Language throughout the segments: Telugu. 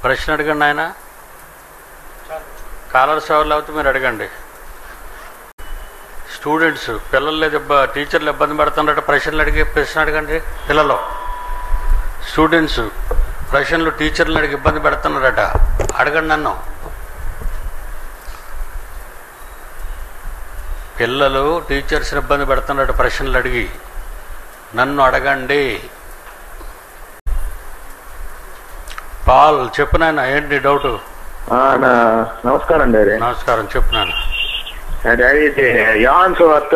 ప్రశ్న అడగండి ఆయన కాలర్స్ ఎవరు లేకపోతే మీరు అడగండి స్టూడెంట్స్ పిల్లలు లేదు ఇబ్బ టీచర్లు ఇబ్బంది పడుతున్నారట ప్రశ్నలు అడిగి ప్రశ్న అడగండి పిల్లలు స్టూడెంట్స్ ప్రశ్నలు టీచర్లు అడిగి ఇబ్బంది పెడుతున్నారట అడగండి నన్ను పిల్లలు టీచర్స్ ఇబ్బంది పెడుతున్నారట ప్రశ్నలు అడిగి నన్ను అడగండి పాల్ చెప్పు నాయన ఏంటి డౌట్ ఆ, నా- నమస్కారం డాడీ నమస్కారం చెప్పు నాన్న ఆ, డాడీ ఇది యోహాన్ సువార్త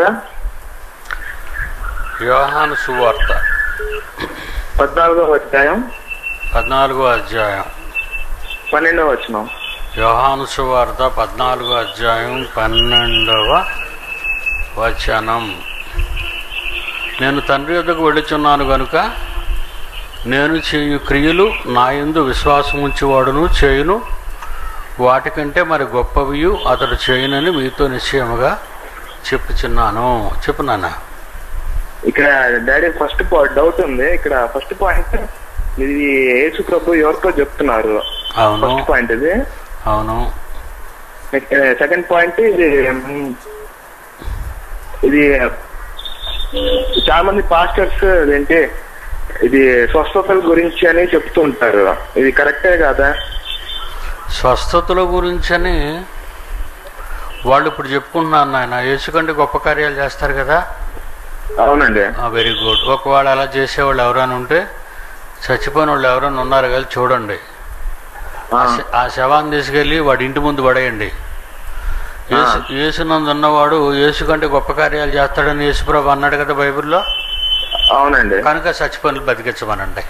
యోహాను సువార్త పద్నాలుగో అధ్యాయం పద్నాలుగో అధ్యాయం పన్నెండవ వచనం యోహాను సువార్త పద్నాలుగో అధ్యాయం పన్నెండవ వచనం నేను తండ్రి యొద్దకు వెళ్ళుచున్నాను గనుక నేను చేయు క్రియలు నా యందు విశ్వాసం ఉంచేవాడును చేయును వాటికంటే మరి గొప్పవియు అతడు చేయునని మీతో నిశ్చయముగా చెప్పుచున్నాను చెప్పు నాన్న ఇక్కడ డాడీ ఫస్ట్ డౌట్ ఉంది ఇక్కడ ఫస్ట్ పాయింట్ ఇది యేసు ప్రభు ఎవరితో చెప్తున్నారు అవును ఫస్ట్ పాయింట్ ఇది అవును సెకండ్ పాయింట్ ఇది మ్, ఇది చాలా మంది పాస్టర్స్ ఏంటి ఇది స్వస్థతల గురించి అని చెప్తూ ఉంటారు ఇది కరెక్టే కాదా స్వస్థతల గురించని వాళ్ళు ఇప్పుడు చెప్పుకుంటున్నారు నాయన యేసు కంటే గొప్ప కార్యాలు చేస్తారు కదా అవునండి వెరీ గుడ్ ఒకవేళ అలా చేసేవాళ్ళు ఎవరైనా ఉంటే చచ్చిపోయిన వాళ్ళు ఎవరైనా ఉన్నారు కదా చూడండి ఆ, ఆ శ- ఆ శవాన్ని తీసుకెళ్ళి వాడి ఇంటి ముందు పడేయండి యేసు యేసునందు ఉన్నవాడు యేసు కంటే గొప్ప కార్యాలు చేస్తాడని యేసుప్రభు అన్నాడు కదా బైబిల్లో అవునండి కనుక చచ్చిపోయిన బతికించమనండి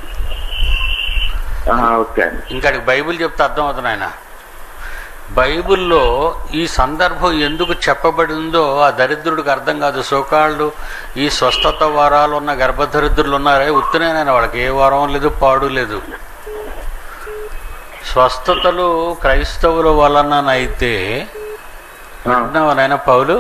ఆహా, ఓకే అండి ఇంకా బైబిల్ చెప్తే అర్థమవుతుంది ఆయన బైబిల్లో ఈ సందర్భం ఎందుకు చెప్పబడిందో ఆ దరిద్రుడికి అర్థం కాదు సోకాళ్ళు ఈ స్వస్థత వరాలు ఉన్న గర్భదరిద్రులు ఉన్నారే ఉత్తనేనైనా వాళ్ళకి ఏ వరం లేదు పాడు లేదు స్వస్థతలు క్రైస్తవుల వలననైతే ఆ, నాయన పౌలు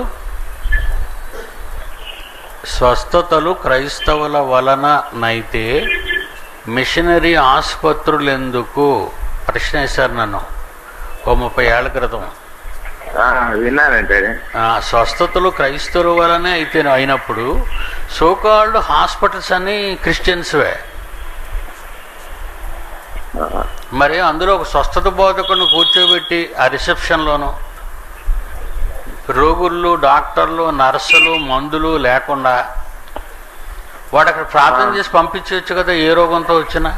స్వస్థతలు క్రైస్తవుల వలననైతే మిషనరీ ఆసుపత్రులు ఎందుకు ప్రశ్న వేశారు నన్ను ఓ ముప్పై ఏళ్ల క్రితం ఆ, విన్నానండి ఆ, స్వస్థతలు క్రైస్తవుల వలనే అయితే అయినప్పుడు సోకాళ్ళు హాస్పిటల్స్ అని క్రిస్టియన్స్వే ఆ, మరి అందులో ఒక స్వస్థత బోధకుడిని కూర్చోబెట్టి ఆ రిసెప్షన్లోను రోగుళ్ళు డాక్టర్లు నర్సులు మందులు లేకుండా వాడు అక్కడ ప్రార్థన చేసి పంపించవచ్చు కదా ఏ రోగంతో వచ్చినా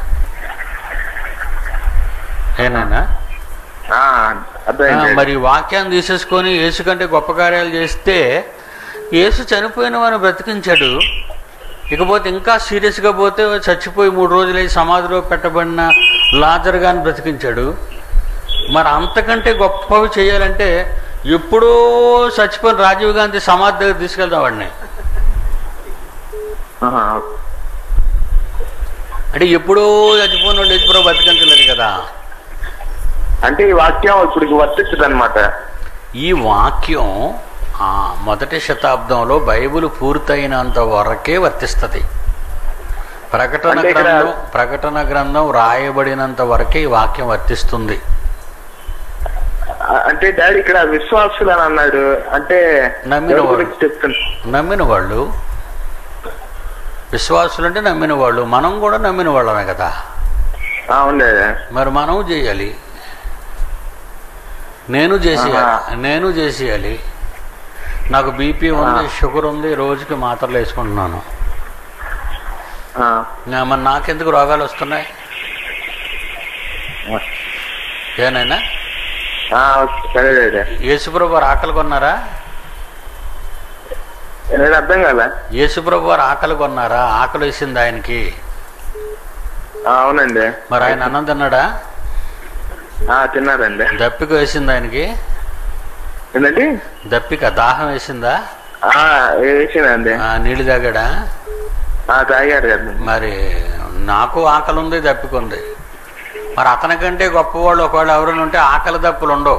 ఏనైనా ఆ, అర్థమైంది మరి వాక్యాన్ని తీసేసుకొని యేసు కంటే గొప్ప కార్యాలు చేస్తే యేసు చనిపోయిన వారిని బ్రతికించాడు ఇకపోతే ఇంకా సీరియస్గా పోతే చచ్చిపోయి మూడు రోజులై సమాధిలో పెట్టబడిన లాజర్ గాని బ్రతికించాడు మరి అంతకంటే గొప్పవి చేయాలంటే ఎప్పుడో చచ్చిపోయిన రాజీవ్ గాంధీ సమాధి దగ్గర తీసుకెళ్దాం వాడిని ఆహా, అంటే ఎప్పుడో చచ్చిపోయిన వాళ్ళు ఎప్పుడో బతికించలేదు కదా అంటే ఈ వాక్యం ఇప్పుడు వర్తించదు అనమాట ఈ వాక్యం ఆ మొదటి శతాబ్దంలో బైబిల్ పూర్తయినంత వరకే వర్తిస్తుంది ప్రకటన అంటే ఇక్కడ- గ్రంథం ప్రకటన గ్రంథం రాయబడినంత వరకే ఈ వాక్యం వర్తిస్తుంది అంటే డాడీ ఇక్కడ విశ్వాసులు అని అన్నాడు అంటే నమ్మిన ఎవరి వాడు. గురించి చెప్తున్నా నమ్మిన వాళ్ళు విశ్వాసులు అంటే నమ్మిన వాళ్ళు మనం కూడా నమ్మిన వాళ్ళమే కదా అవును మరి మనం చేయాలి నేను చేసేయాలి ఆహా. నేను చేసేయాలి నాకు బీపీ ఉంది షుగర్ ఉంది రోజుకి మాత్రలు వేసుకుంటున్నాను నా- మరి నాకెందుకు రోగాలు వస్తున్నాయి ఏనైనా సరే డాడీ యేసుప్రభు వారు ఆకలి కొన్నారా నేను అర్థం కాలే యేసుప్రభు వారు ఆకలి కొన్నారా ఆకలి వేసింది ఆయనకి ఆ, అవునండి మరి ఆయన అన్నం తిన్నాడా ఆ, తిన్నారండి దప్పిక వేసింది ఆయనకి ఏంటండి దప్పిక దాహం వేసిందా ఆ, వేసిందండి ఆ, నీళ్ళు తాగాడా ఆ, తాగారు కదా మరి నాకు ఆకలి ఉంది దప్పిక ఉంది మరి అతనికంటే గొప్పవాళ్ళు ఒకవేళ ఎవరైనా ఉంటే ఆకలి దప్పులు ఉండవు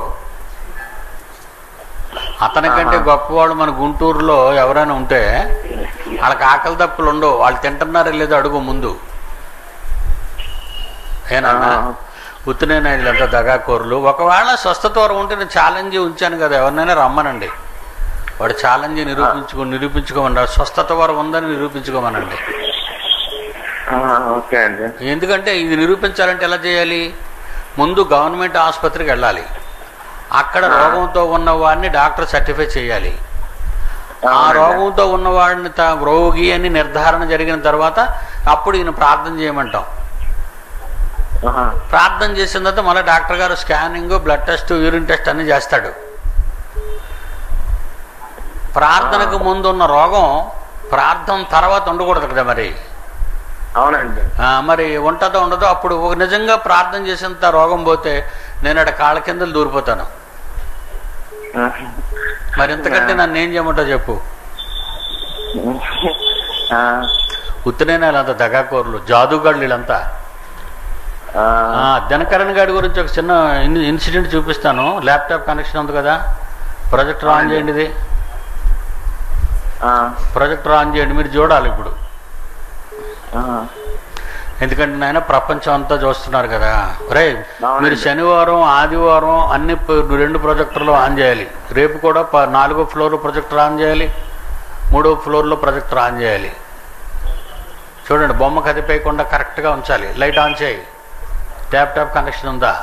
అతనికంటే ఆహా. గొప్పవాళ్ళు మన గుంటూరులో ఎవరైనా ఉంటే వాళ్ళకి ఆకలి దప్పులు ఉండవు వాళ్ళు తింటున్నారో లేదో అడుగు ముందు ఏనన్నా ఆహా. ఉత్తినైనా వీళ్ళంతా దగాకోరులు ఒకవేళ స్వస్థత వరం ఉంటే నేను ఛాలెంజ్ ఉంచాను కదా ఎవరినైనా రమ్మనండి వాడు ఛాలెంజ్ నిరూపించుకో నిరూపించుకోమన్నారు స్వస్థత వరం ఉందని నిరూపించుకోమనండి ఆ, ఓకే అండి ఎందుకంటే ఇది నిరూపించాలంటే ఎలా చేయాలి ముందు గవర్నమెంట్ ఆసుపత్రికి వెళ్ళాలి అక్కడ రోగంతో ఉన్న వాడిని డాక్టర్ సర్టిఫై చేయాలి ఆ అవునండి. రోగంతో ఉన్నవాడిని త- రోగి అని నిర్ధారణ జరిగిన తర్వాత అప్పుడు ఈయన ప్రార్థన చేయమంటాం ఆహా. ప్రార్థన చేసిన తర్వాత మళ్ళీ డాక్టర్ గారు scanning blood test urine test అన్ని చేస్తాడు ప్రార్థనకు ముందు ఉన్న రోగం ప్రార్థన తర్వాత ఉండకూడదు కదా మరి అవునండి ఆ, మరి ఉంటుందో ఉండదో అప్పుడు ఒక నిజంగా ప్రార్థన చేసేంత రోగం పోతే నేను అక్కడ కాళ్ళ కిందలు దూరిపోతాను ఆహా. మరి ఇంతకంటే నన్ను ఏం చేయమంటావు చెప్పు ఆ, ఉత్తినైనా వీళ్ళంతా దగాకోరులు జాదుగాళ్ళు వీళ్ళంతా ఆ, ఆ, దినకరణ్ గారి గురించి ఒక చిన్న ఇన్- ఇన్సిడెంట్ చూపిస్తాను ల్యాప్టాప్ కనెక్షన్ ఉంది కదా ప్రొజెక్టర్ ఆన్ చేయండి ఇది ఆ, ప్రొజెక్టర్ ఆన్ చేయండి మీరు చూడాలి ఇప్పుడు ఆ. ఎందుకంటే నాయన ప్రపంచం అంతా చూస్తున్నారు కదా రే అవునండి. మీరు శనివారం ఆదివారం అన్ని ప- రెండు ప్రొజెక్టర్లు ఆన్ చేయాలి రేపు కూడా ప- నాలుగో ఫ్లోర్ ప్రొజెక్టర్ ఆన్ చేయాలి మూడో ఫ్లోర్లో ప్రొజెక్టర్ ఆన్ చేయాలి చూడండి బొమ్మ కదిపేయకుండా కరెక్ట్గా ఉంచాలి లైట్ ఆన్ చేయి ట్యాప్ ట్యాప్ కనెక్షన్ ఉందా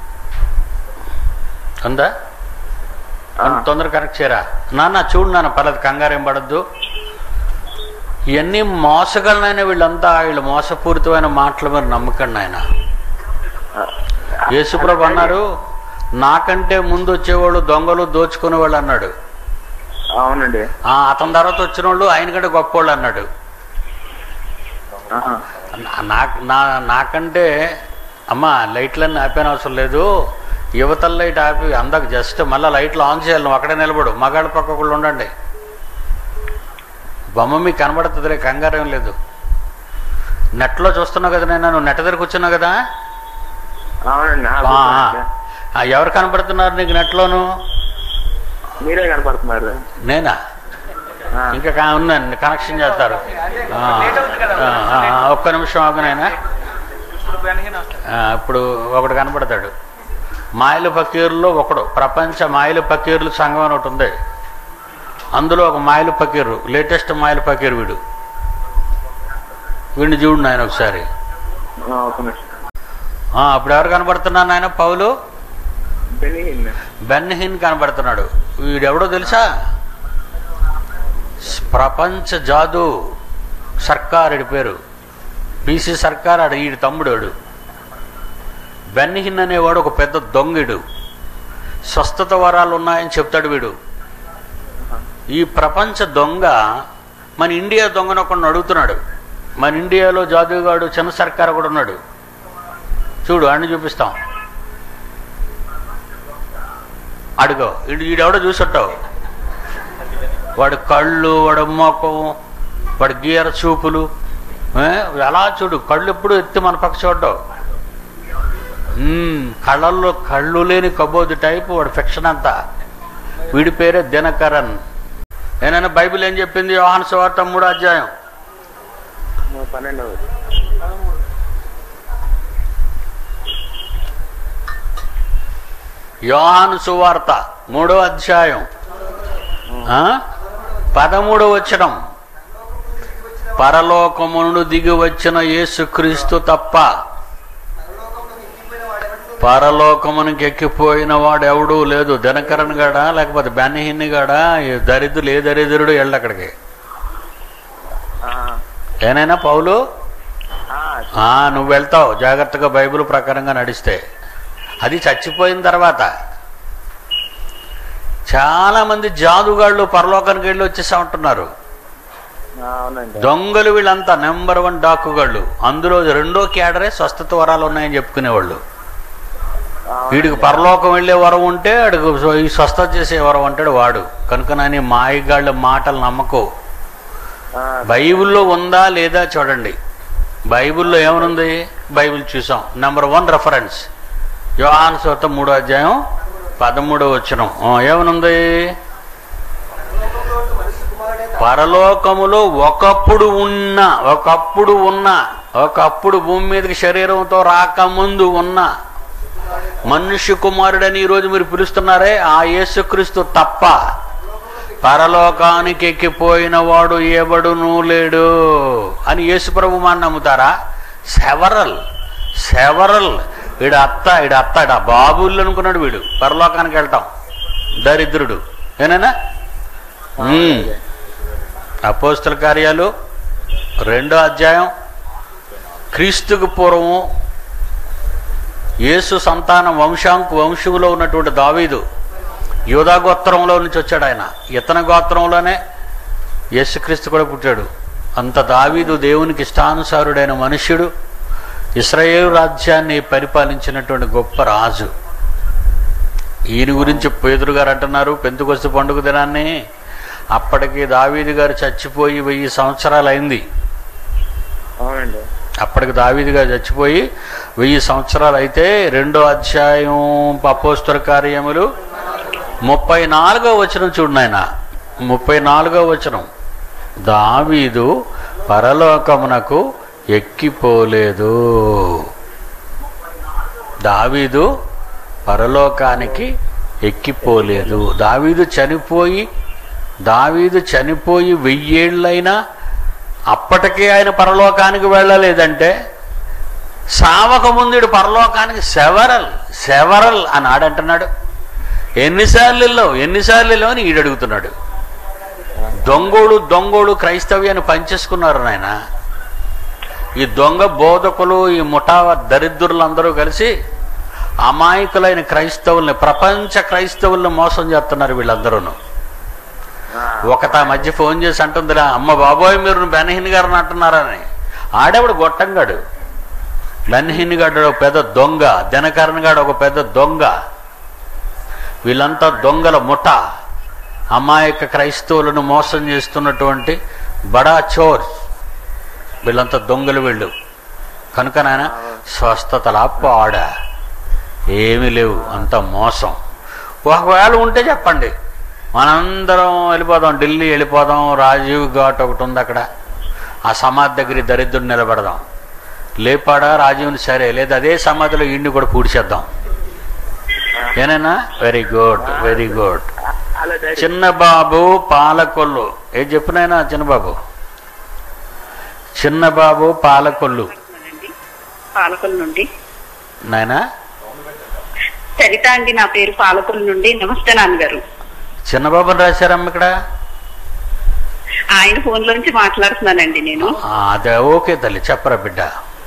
ఉందా ఆ. తొందరగా కనెక్ట్ చేయరా నాన్న చూడు నాన్న పర్లేదు కంగారు ఏం పడద్దు ఇవన్నీ మోసగలనైనా వీళ్ళంతా వీళ్ళు మోసపూరితమైన మాటలు మీరు నమ్మకండి ఆయన యేసుప్రభు అన్నారు నాకంటే ముందు వచ్చేవాళ్ళు దొంగలు దోచుకునే వాళ్ళు అన్నాడు అవునండి ఆ, అతని తర్వాత వచ్చిన వాళ్ళు ఆయన కంటే గొప్పవాళ్ళు అన్నాడు ఆహా. నా- నా- నా నాకంటే అమ్మ లైట్లన్నీ ఆపేన అవసరం లేదు యువతల లైట్ ఆపి అందకు జస్ట్ మళ్ళీ లైట్లు ఆన్ చేయాలి నువ్వు అక్కడే నిలబడు మగాళ్ళ పక్క ఒకళ్ళు ఉండండి బొమ్మ మీకు కనబడుతుందిలే కంగారేం లేదు నెట్లో చూస్తున్నావు కదా నేను నువ్వు నెట్ దగ్గర కూర్చున్నావు కదా అవునండి ఆ, ఆ, ఆ. కూర్చోండి. ఆ, ఎవరు కనబడుతున్నారు నీకు నెట్లోను మీరే కనపడుతున్నారు నేనా ఆ, ఇంకా కా- ఉన్నాను కనెక్షన్ చేస్తారు ఆ, ఆ, ఆ, ఒక్క నిమిషం ఆగునైనా ఇప్పుడు ఒకడు కనపడతాడు మాయల ఫకీర్లో ఒకడు ప్రపంచ మాయల ఫకీర్లు సంఘం అని ఒకటి ఉంది అందులో ఒక మాయల ఫకీరు లేటెస్ట్ మాయల ఫకీర్ వీడు వీడిని చూడు నాయన ఒకసారి ఆ, ఒక నిమిషం ఆ, అప్పుడు ఎవరు కనబడుతున్నారు నాయన పౌలు బెనిహిన్ బెన్హిన్ కనబడుతున్నాడు వీడెవడో తెలుసా ప్రపంచ జాదు సర్కార్ ఈడి పేరు పీసీ సర్కార్ ఆడు ఈడి తమ్ముడు బెన్హిన్ అనేవాడు ఒక పెద్ద దొంగిడు స్వస్థత వరాలు ఉన్నాయని చెప్తాడు వీడు ఈ ప్రపంచ దొంగ మన ఇండియా దొంగను ఒకడిని అడుగుతున్నాడు మన ఇండియాలో జాదుగాడు చిన్న సర్కార్ కూడా ఉన్నాడు చూడు అన్ని చూపిస్తాం అడుగో ఈడు ఈడెవడో చూసుంటావు వాడి కళ్ళు వాడి మొఖం వాడి గీర చూపులు ఏ? ఎలా చూడు కళ్ళు ఎప్పుడు ఎత్తి మన పక్క చూడ్డావు మ్మ్, కళ్ళల్లో కళ్ళు లేని కబోదు టైపు వాడి ఫిక్షన్ అంతా వీడి పేరే దినకరన్ నేనైనా బైబిల్ ఏం చెప్పింది యోహాను సువార్త మూడో అధ్యాయం పన్నెండవది యోహాను సువార్త మూడో అధ్యాయం ఆ? పదమూడో వచనం పరలోకమును దిగి వచ్చిన యేసుక్రీస్తు తప్ప పరలోకమునికి ఎక్కిపోయిన వాడు ఎవడూ లేదు దినకరన్ గాడా లేకపోతే బెన్నహిన్ని గాడా ఈ దరిద్రులు ఏ దరిద్రుడు వెళ్ళి అక్కడికి ఆ, ఏనైనా పౌలు ఆ, ఆ, నువ్వు వెళ్తావు జాగ్రత్తగా బైబిల్ ప్రకారంగా నడిస్తే అది చచ్చిపోయిన తర్వాత చాలా మంది జాదుగాళ్ళు పరలోకానికి వెళ్ళి వచ్చేసా ఉంటున్నారు ఆ, అవునండి దొంగలు వీళ్ళంతా నెంబర్ వన్ డాకుగాళ్ళు అందులో రెండో కేడరే స్వస్థత వరాలు ఉన్నాయని చెప్పుకునేవాళ్ళు అవునండి. వీడికి పరలోకం వెళ్ళే వరం ఉంటే అడుగు ఈ స్వస్థత చేసే వరం అంటాడు వాడు కనుక నాని మాయగాళ్ళ మాటలు నమ్మకో ఆ, బైబిల్లో ఉందా లేదా చూడండి బైబిల్లో ఏమనుంది బైబిల్ చూసాం నెంబర్ వన్ రెఫరెన్స్ యోహాను సోత మూడో అధ్యాయం పదమూడో వచ్చిన ఏమనుంది పరలోకములో ఒకప్పుడు ఉన్న ఒకప్పుడు ఉన్న ఒకప్పుడు భూమి మీదకి శరీరంతో రాకముందు ఉన్న మనుష్య కుమారుడని ఈరోజు మీరు పిలుస్తున్నారే ఆ యేసుక్రీస్తు తప్ప పరలోకానికి ఎక్కిపోయిన వాడు ఎవడునూ లేడు అని యేసుప్రభు మా నమ్ముతారా సెవరల్ సెవరల్ వీడు అత్త వీడు అత్త ఈడ బాబుళ్ళు అనుకున్నాడు వీడు పరలోకానికి వెళ్తాం దరిద్రుడు ఏనేనా ఉమ్. అపోస్తల కార్యాలు రెండో అధ్యాయం క్రీస్తుకు పూర్వము యేసు సంతానం వంశాంకు వంశంలో ఉన్నటువంటి దావీదు యోధా గోత్రంలో నుంచి వచ్చాడు ఆయన ఇతన గోత్రంలోనే యేసుక్రీస్తు కూడా పుట్టాడు అంత దావీదు దేవునికి ఇష్టానుసారుడైన మనుష్యుడు ఇస్రాయేలు రాజ్యాన్ని పరిపాలించినటువంటి గొప్ప రాజు ఈయన గురించి పేదరు గారు అంటున్నారు పెంతుకొస్తు పండుగ దినాన్ని అప్పటికి దావీదు గారు చచ్చిపోయి వెయ్యి సంవత్సరాలు అయింది అవునండి అప్పటికి దావీదు గారు చచ్చిపోయి వెయ్యి సంవత్సరాలు అయితే రెండో అధ్యాయం అపోస్తల కార్యములు ముప్పై నాలుగో వచనం చూడు నాయన ముప్పై నాలుగో వచనం దావీదు పరలోకమునకు ఎక్కిపోలేదు దావీదు పరలోకానికి ఎక్కిపోలేదు దావీదు చనిపోయి దావీదు చనిపోయి వెయ్యేళ్ళైనా అప్పటికే ఆయన పరలోకానికి వెళ్ళలేదంటే సావక ముందుడు పరలోకానికి సెవరల్ సెవరల్ అని ఆడంటున్నాడు ఎన్నిసార్లు వెళ్ళావు ఎన్నిసార్లు వెళ్ళావు అని ఈడు అడుగుతున్నాడు దొంగోడు దొంగోడు క్రైస్తవ్యాన్ని పంచేసుకున్నారు నాయన ఈ దొంగ బోధకులు ఈ ముఠా దరిద్రులందరూ కలిసి అమాయకులైన క్రైస్తవుల్ని ప్రపంచ క్రైస్తవుల్ని మోసం చేస్తున్నారు వీళ్ళందరూను ఒక తా మధ్య ఫోన్ చేసి అంటుందిరా అమ్మ బాబోయ్ మీరు బెనహిన్ గారిని అంటున్నారని ఆడేవాడు గొట్టంగాడు బెనహిన్ గాడు ఒక పెద్ద దొంగ దినకరణ్ గాడు ఒక పెద్ద దొంగ వీళ్ళంతా దొంగల ముఠ అమాయక క్రైస్తవులను మోసం చేస్తున్నటువంటి బడా చోర్ వీళ్ళంతా దొంగలు వీళ్ళు కనుక నాయన స్వస్థతలా పాడ ఏమీ లేవు అంత మోసం ఒకవేళ ఉంటే చెప్పండి మనందరం వెళ్ళిపోదాం ఢిల్లీ వెళ్ళిపోదాం రాజీవ్ ఘాట్ ఒకటి ఉంది అక్కడ ఆ సమాధి దగ్గర ఈ దరిద్రుడు నిలబడదాం లేపాడా రాజీవ్ని సరే లేదా అదే సమాధిలో ఇండి కూడా పూడ్చేద్దాం ఏనైనా వెరీ గుడ్ వెరీ గుడ్ అలా డాడీ చిన్న బాబు పాలకొల్లు ఏం చెప్పునైనా చిన్న బాబు చిన్న బాబు పాలకొల్లు అండి పాలకొల్ నుండి నాయనా సరిత అండి నా పేరు పాలకొల్ నుండి నమస్తే నాన్నగారు చిన్న బాబుని రాశారమ్మ ఇక్కడ ఆయన ఫోన్ లోంచి మాట్లాడుతున్నానండి నేను ఆ, అదే ఓకే తల్లి చెప్పరా బిడ్డ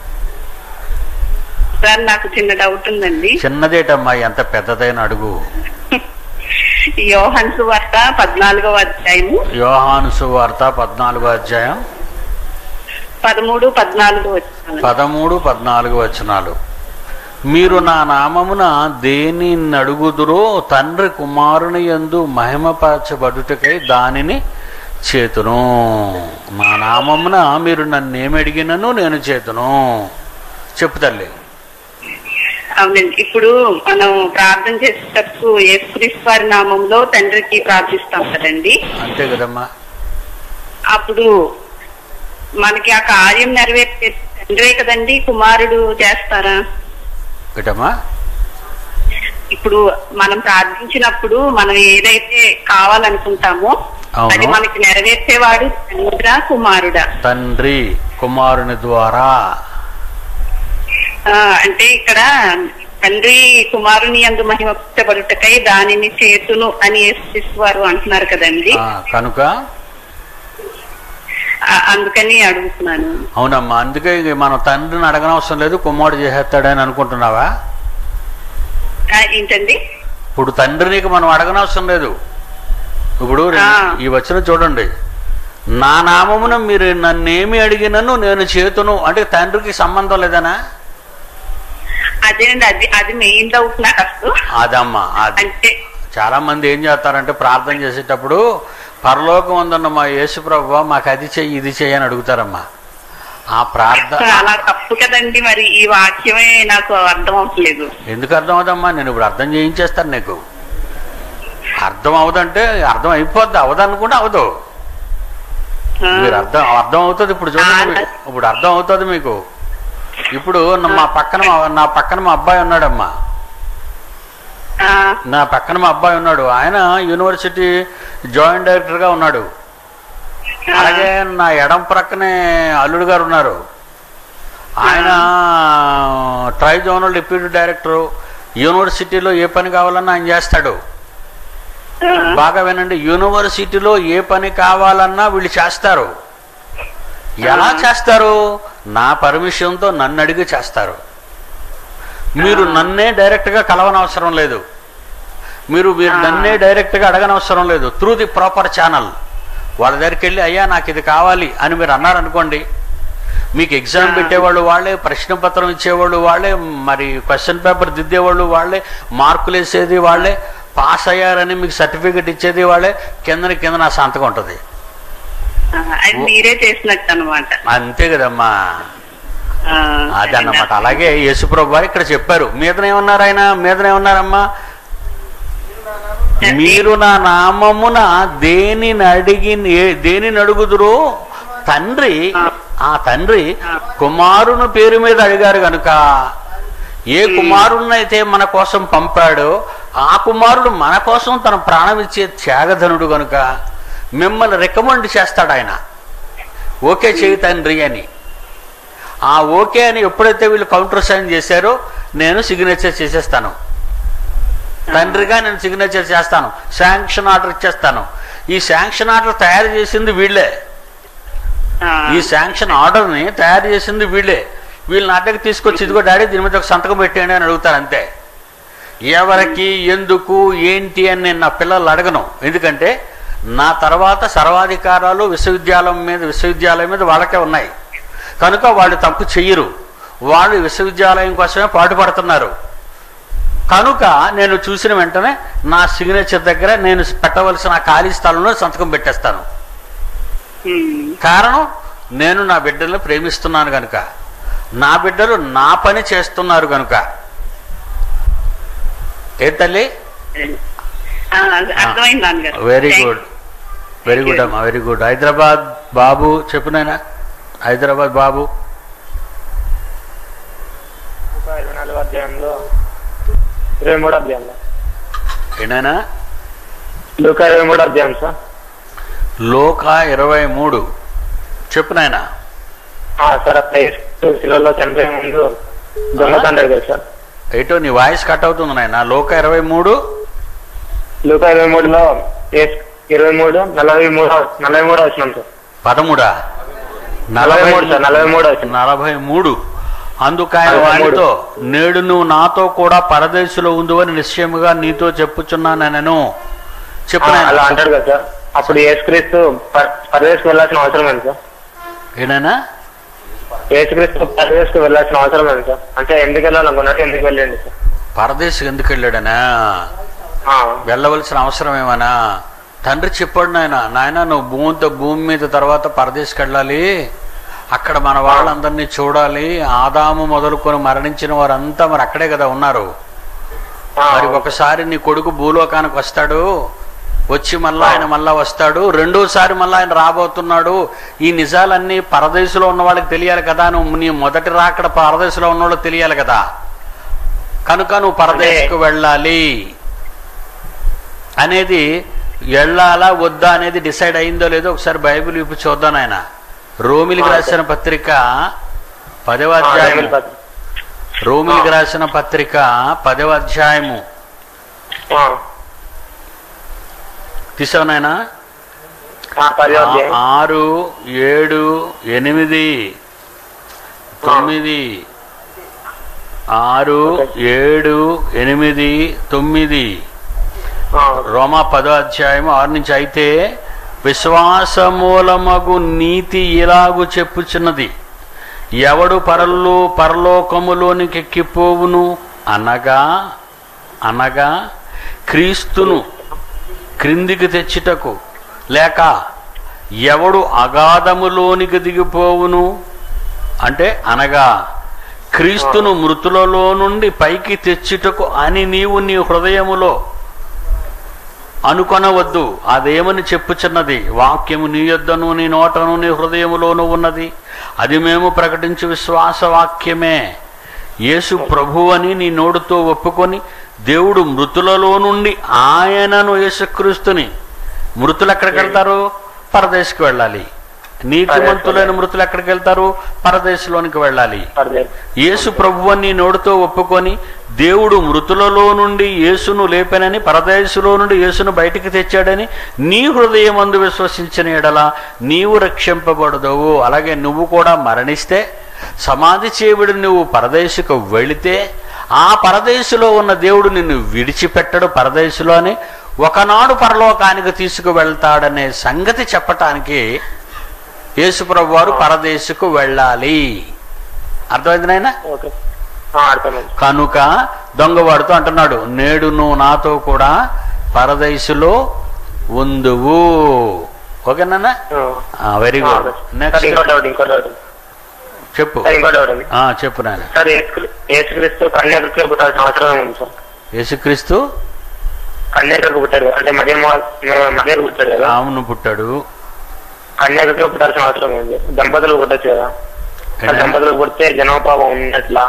సార్ నాకు చిన్న డౌట్ ఉందండి చిన్నదేటమ్మా ఎంత పెద్దదైన అడుగు యోహన్స్ వార్త పద్నాలుగవ అధ్యాయము యోహాను సువార్త పద్నాలుగో అధ్యాయం పదమూడు పద్నాలుగు వచ్చాను పదమూడు పద్నాలుగు వచనాలు మీరు నా నామమున దేని అడుగుదురో తండ్రి కుమారుని యందు మహిమపరచబడుటకై దానిని చేతును నా నామమున మీరు నన్నేమి అడిగినను నేను చేతును చెప్పు తల్లి అవునండి ఇప్పుడు మనం ప్రార్థన చేసేటప్పుడు యేసుక్రీస్తు వారి నామంలో తండ్రికి ప్రార్థిస్తాం కదండి అంతే కదమ్మా అప్పుడు మనకి ఆ కార్యం నెరవేర్చే తండ్రే కదండి కుమారుడు చేస్తారా బిడ్డమ్మా ఇప్పుడు మనం ప్రార్థించినప్పుడు మనం ఏదైతే కావాలనుకుంటామో అవును. అది మనకి నెరవేర్చేవాడు తండ్రా కుమారుడా తండ్రి కుమారుని ద్వారా ఆ, అంటే ఇక్కడ తండ్రి కుమారుని అందు మహిమపరచబడుటకై దానిని చేతును అని యేసుక్రీస్తువారు అంటున్నారు కదండి ఆ, కనుక ఆ, అందుకని అడుగుతున్నాను అవునమ్మా అందుకే ఇక మనం తండ్రిని అడగనవసరం లేదు కుమారుడు చేసేస్తాడని అనుకుంటున్నావా ఆ, ఏంటండి ఇప్పుడు తండ్రినికి మనం అడగనవసరం లేదు ఇప్పుడు ఆ. ఈ వచ్చిన చూడండి నా నామమున మీరు నన్నేమి అడిగినను నేను చేతును అంటే తండ్రికి సంబంధం లేదనా అదేనండి అది అది మెయిన్ డౌట్ నాకు అసలు అదమ్మా అది అంటే చాలా మంది ఏం చేస్తారంటే ప్రార్థన చేసేటప్పుడు పరలోకం ఉందన్న మా యేసుప్రభు మాకు అది చెయ్యి ఇది చెయ్యి అని అడుగుతారమ్మా ఆ ప్రార్థన అలా తప్పు కదండి మరి ఈ వాక్యమే నాకు అర్థం అవట్లేదు ఎందుకు అర్థం అవుదమ్మా నేను ఇప్పుడు అర్థం చేయించేస్తాను నీకు అర్థం అవదంటే అర్థం అయిపోద్ది అవదనుకుంటే అవదు ఆ, మీరు అర్థం అర్థం అవుతుంది ఇప్పుడు చూడండి మీకు. ఇప్పుడు అర్థం అవుతుంది మీకు ఇప్పుడు నా- మా పక్కన మా- నా పక్కన మా అబ్బాయి ఉన్నాడమ్మా ఆ, నా పక్కన మా అబ్బాయి ఉన్నాడు ఆయన యూనివర్సిటీ జాయింట్ డైరెక్టర్గా ఉన్నాడు అలాగే నా ఎడం ప్రక్కనే అల్లుడు గారు ఉన్నారు ఆయన ట్రై జోనల్ డిప్యూటీ డైరెక్టరు యూనివర్సిటీలో ఏ పని కావాలన్నా ఆయన చేస్తాడు ఆ, బాగా వినండి యూనివర్సిటీలో ఏ పని కావాలన్నా వీళ్ళు చేస్తారు ఎలా చేస్తారు నా పర్మిషన్తో నన్ను అడిగి చేస్తారు మీరు నన్నే డైరెక్ట్గా కలవనవసరం లేదు మీరు మీరు నన్నే డైరెక్ట్గా అడగనవసరం లేదు త్రూ ది ప్రాపర్ ఛానల్ వాళ్ళ దగ్గరికి వెళ్ళి అయ్యా నాకు ఇది కావాలి అని మీరు అన్నారనుకోండి మీకు ఎగ్జామ్ పెట్టేవాళ్ళు వాళ్ళే ప్రశ్న పత్రం ఇచ్చేవాళ్ళు వాళ్ళే మరి క్వశ్చన్ పేపర్ దిద్దేవాళ్ళు వాళ్ళే మార్కులు వేసేది వాళ్ళే పాస్ అయ్యారని మీకు సర్టిఫికెట్ ఇచ్చేది వాళ్ళే కిందని కింద నా సంతకం ఉంటుంది ఆ, అది మీరే చేసినట్టు అనమాట అంతే కదమ్మా అదన్నమాట అలాగే యేసుప్రభు వారు ఇక్కడ చెప్పారు మీదనేమన్నారు ఆయన మీదనేమన్నారమ్మా మీరు నా నామమున దేనిని అడిగి దేనిని అడుగుదురో తండ్రి ఆ తండ్రి కుమారుని పేరు మీద అడిగారు గనుక ఏ కుమారుణ్ణైతే మన కోసం పంపాడో ఆ కుమారుడు మన కోసం తన ప్రాణం ఇచ్చే త్యాగధనుడు గనుక మిమ్మల్ని రికమెండ్ చేస్తాడు ఆయన ఓకే చేయి తండ్రి అని ఆ ఓకే అని ఎప్పుడైతే వీళ్ళు కౌంటర్ సైన్ చేశారో నేను సిగ్నేచర్ చేసేస్తాను తండ్రిగా నేను సిగ్నేచర్ చేస్తాను శాంక్షన్ ఆర్డర్ ఇచ్చేస్తాను ఈ శాంక్షన్ ఆర్డర్ తయారు చేసింది వీళ్ళే ఈ శాంక్షన్ ఆర్డర్ని తయారు చేసింది వీళ్ళే వీళ్ళు నా దగ్గర తీసుకొచ్చి ఇదిగో డాడీ దీని మీద ఒక సంతకం పెట్టేయండి అని అడుగుతారు అంతే ఎవరికి ఎందుకు ఏంటి అని నేను నా పిల్లలు అడగను ఎందుకంటే నా తర్వాత సర్వాధికారాలు విశ్వవిద్యాలయం మీద విశ్వవిద్యాలయం మీద వాళ్ళకే ఉన్నాయి కనుక వాళ్ళు తప్పు చెయ్యరు వాళ్ళు విశ్వవిద్యాలయం కోసమే పాటుపడుతున్నారు కనుక నేను చూసిన వెంటనే నా సిగ్నేచర్ దగ్గర నేను పెట్టవలసిన ఆ ఖాళీ స్థలంలో సంతకం పెట్టేస్తాను కారణం నేను నా బిడ్డలను ప్రేమిస్తున్నాను కనుక నా బిడ్డలు నా పని చేస్తున్నారు కనుక ఏ తల్లి అర్థమైంది నాన్నగారు వెరీ గుడ్ వెరీ గుడ్ అమ్మా వెరీ గుడ్ హైదరాబాద్ బాబు చెప్పు నాయనా హైదరాబాద్ బాబు ఇంకా ఇరవై నాలుగు అధ్యాయంలో ఇరవై మూడు అధ్యాయంలో ఏంటైనా లూక ఇరవై మూడు అధ్యాయం సార్ లోక ఇరవై మూడు చెప్పు నాయనా ఆ, సార్ అక్కడ యేసు శిలువలో చనిపోయే ముందు దొంగతండ్రి కదా సార్ ఏటో నీ వాయిస్ కట్ అవుతుంది నాయన లోక ఇరవై మూడు లూక ఇరవై మూడులో యేసు ఇరవై మూడు నలభై మూడు నలభై మూడు వచ్చినాం సార్ పదమూడా నలభై మూడు సార్ నలభై మూడు వచ్చినాం నలభై మూడు అందుకు ఆయన నలభై మూడు. వానితో నేడు నువ్వు నాతో కూడా పరదేశంలో ఉందువని నిశ్చయముగా నీతో చెప్పుచున్నానను చెప్పు ఆ, నాయనా. అలా అంటాడు కదా సార్ అప్పుడు యేసుక్రీస్తు ప- పరదేశకు వెళ్ళాల్సిన అవసరం ఏంటి సార్ ఏనాయనా యేసుక్రీస్తు పరదేశకు వెళ్ళాల్సిన అవసరం ఏంటి సార్ అంటే ఎందుకు వెళ్ళాలనుకున్నట్టు ఎందుకు వెళ్ళండి సార్ పరదేశం ఎందుకు వెళ్ళాడనా ఆ, వెళ్ళవలసిన అవసరం ఏమన్నా తండ్రి చెప్పాడు నాయన నాయన నువ్వు భూమితో భూమి మీద తర్వాత పరదేశకి వెళ్ళాలి అక్కడ మన వాళ్ళందరినీ చూడాలి ఆదాము మొదలుకొని మరణించిన వారంతా మరి అక్కడే కదా ఉన్నారు ఆ, మరి ఒకసారి నీ కొడుకు భూలోకానికి వస్తాడు వచ్చి మళ్ళా ఆయన మళ్ళా వస్తాడు రెండోసారి మళ్ళా ఆయన రాబోతున్నాడు ఈ నిజాలన్నీ పరదేశంలో ఉన్న వాళ్ళకి తెలియాలి కదా నువ్వు నీ మొదటి రాకడ పరదేశంలో ఉన్న వాళ్ళకి తెలియాలి కదా కనుక నువ్వు పరదేశకు వెళ్ళాలి అనేది వెళ్ళాలా వద్దా అనేది డిసైడ్ అయిందో లేదో ఒకసారి బైబిల్ ఇప్పు చూద్దాం ఆయన రోమిలికి ఆ, రాసిన పత్రిక పదవ ఆ, అధ్యాయము బైబిల్ పత్రిక. రోమిలికి రాసిన పత్రిక పదవ అధ్యాయము ఆ, తీసావు నాయనా ఆ, పదో అధ్యాయం ఆ- ఆరు ఏడు ఎనిమిది తొమ్మిది ఆరు ఏడు ఎనిమిది తొమ్మిది ఆ, రోమా పదో అధ్యాయం ఆరు నుంచి అయితే విశ్వాసమూలమగు నీతి ఇలాగు చెప్పుచున్నది ఎవడు పరలో పరలోకములోనికి ఎక్కిపోవును అనగా అనగా క్రీస్తును క్రిందికి తెచ్చుటకు లేక ఎవడు అగాధములోనికి దిగిపోవును అంటే అనగా క్రీస్తును మృతులలో నుండి పైకి తెచ్చుటకు అని నీవు నీ హృదయములో అనుకొనవద్దు అదేమని చెప్పుచున్నది వాక్యము నీ యొద్దను నీ నోటను నీ హృదయములోను ఉన్నది అది మేము ప్రకటించు విశ్వాస వాక్యమే యేసు ప్రభు అని నీ నోడుతో ఒప్పుకొని దేవుడు మృతులలో నుండి ఆయనను యేసుక్రీస్తుని మృతులు ఎక్కడికి వెళ్తారు పరదేశకు వెళ్ళాలి నీతిమంతులైన మృతులు ఎక్కడికి వెళ్తారు పరదేశంలోనికి వెళ్ళాలి పర్లేదు యేసు ప్రభువని నీ నోటితో ఒప్పుకొని దేవుడు మృతులలో నుండి యేసును లేపెనని పరదేశులో నుండి యేసును బయటికి తెచ్చాడని నీ హృదయం అందు విశ్వసించిన ఎడల నీవు రక్షింపబడదవు అలాగే నువ్వు కూడా మరణిస్తే సమాధి చేయబడి నువ్వు పరదేశకు వెళితే ఆ పరదేశులో ఉన్న దేవుడు నిన్ను విడిచిపెట్టడు పరదేశులో అని ఒకనాడు పరలోకానికి తీసుకువెళ్తాడనే సంగతి చెప్పటానికి యేసుప్రభు వారు పరదేశకు వెళ్ళాలి అర్థమైంది నాయనా ఓకే ఆ, అర్థమైంది కనుక దొంగవాడుతూ అంటున్నాడు నేడు నువ్వు నాతో కూడా పరదైసులో ఉందువు ఓకేనా వెరీ గుడ్ సార్ నెక్స్ట్ ఇంకో డౌట్ ఇంకో డౌట్ చెప్పు సార్ ఇంకో డౌట్ ఉంది ఆ, చెప్పు నాయన సార్ యేసు- యేసుక్రీస్తు కన్యాకులకు పుట్టాల్సిన అవసరం ఉంది సార్ యేసుక్రీస్తు కన్యాకులకు పుట్టారు అంటే మధ్య మధ్య పుట్టారు కదా ఆవును పుట్టాడు కన్యాకులకు పుట్టాల్సిన అవసరం ఉంది దంపతులు పుట్టచ్చు కదా ఆ దంపతులు పుడితే జనోపావం ఉన్నట్లా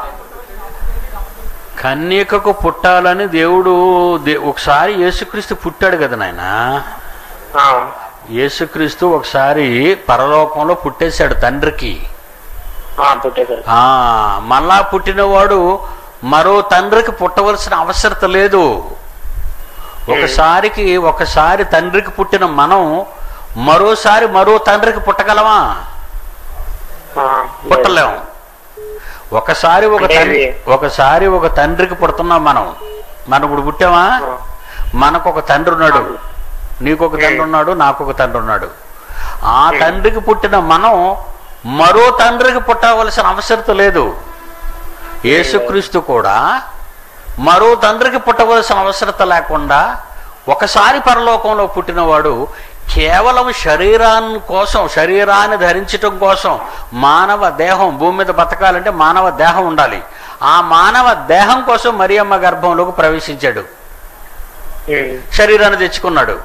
కన్యకకు పుట్టాలని దేవుడు దే- ఒకసారి యేసుక్రీస్తు పుట్టాడు కదా నాయన ఆ, యేసుక్రీస్తు ఒకసారి పరలోకంలో పుట్టేశాడు తండ్రికి ఆ, పుట్టేశారు ఆ మళ్ళా పుట్టినవాడు మరో తండ్రికి పుట్టవలసిన అవసరత లేదు ఒకసారికి ఒకసారి తండ్రికి పుట్టిన మనం మరోసారి మరో తండ్రికి పుట్టగలమా ఆ, పుట్టలేము ఒకసారి ఒక అంటే తండ్రి ఇది- ఒకసారి ఒక తండ్రికి పుడుతున్నాం మనం మనం ఇప్పుడు పుట్టామా ఆ, మనకు ఒక తండ్రి ఉన్నాడు నీకు ఒక తండ్రి ఉన్నాడు నాకు ఒక తండ్రి ఉన్నాడు ఆ తండ్రికి పుట్టిన మనం మరో తండ్రికి పుట్టవలసిన అవసరత లేదు యేసుక్రీస్తు కూడా మరో తండ్రికి పుట్టవలసిన అవసరత లేకుండా ఒకసారి పరలోకంలో పుట్టినవాడు కేవలం శరీరాన్ని కోసం శరీరాన్ని ధరించటం కోసం మానవ దేహం భూమి మీద బతకాలంటే మానవ దేహం ఉండాలి ఆ మానవ దేహం కోసం మరియమ్మ గర్భంలోకి ప్రవేశించాడు ఉమ్, శరీరాన్ని తెచ్చుకున్నాడు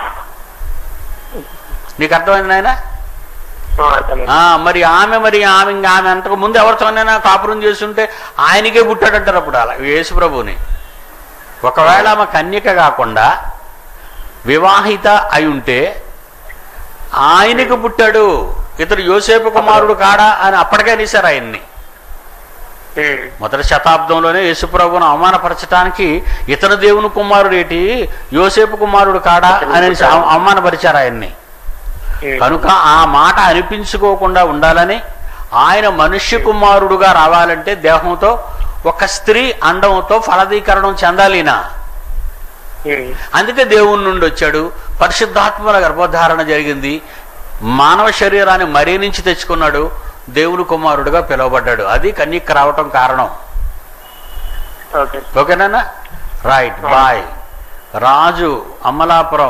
నీకు అర్థమైంది నాయన ఆ, అర్థమైంది మరి ఆమె మరి ఆమె ఇంకా ఆమె అంతకు ముందు ఎవరితోనైనా కాపురం చేస్తుంటే ఆయనకే పుట్టాడంటారు అప్పుడు అలా యేసు ప్రభుని ఒకవేళ ఆమె కన్యక కాకుండా వివాహిత అయి ఉంటే ఆయనకు పుట్టాడు ఇతడు యోసేపు కుమారుడు కాడా అని అప్పటికే అనేశారు ఆయన్ని ఉమ్, మొదటి శతాబ్దంలోనే యేసుప్రభును అవమానపరచడానికి ఇతను దేవుని కుమారుడు ఏంటి యోసేపు కుమారుడు కాడా అని అవ- అవమానపరిచారు ఆయన్ని ఉమ్, కనుక ఆ మాట అనిపించుకోకుండా ఉండాలని ఆయన మనుష్య కుమారుడుగా రావాలంటే దేహంతో ఒక స్త్రీ అండంతో ఫలదీకరణం చెందాలినా ఉమ్, అందుకే దేవుని నుండి వచ్చాడు పరిశుద్ధాత్మల గర్భధారణ జరిగింది మానవ శరీరాన్ని మరీ నుంచి తెచ్చుకున్నాడు దేవుని కుమారుడుగా పిలువబడ్డాడు అది కన్యక్ రావటం కారణం ఓకే ఓకేనా రైట్ బాయ్ రాజు అమలాపురం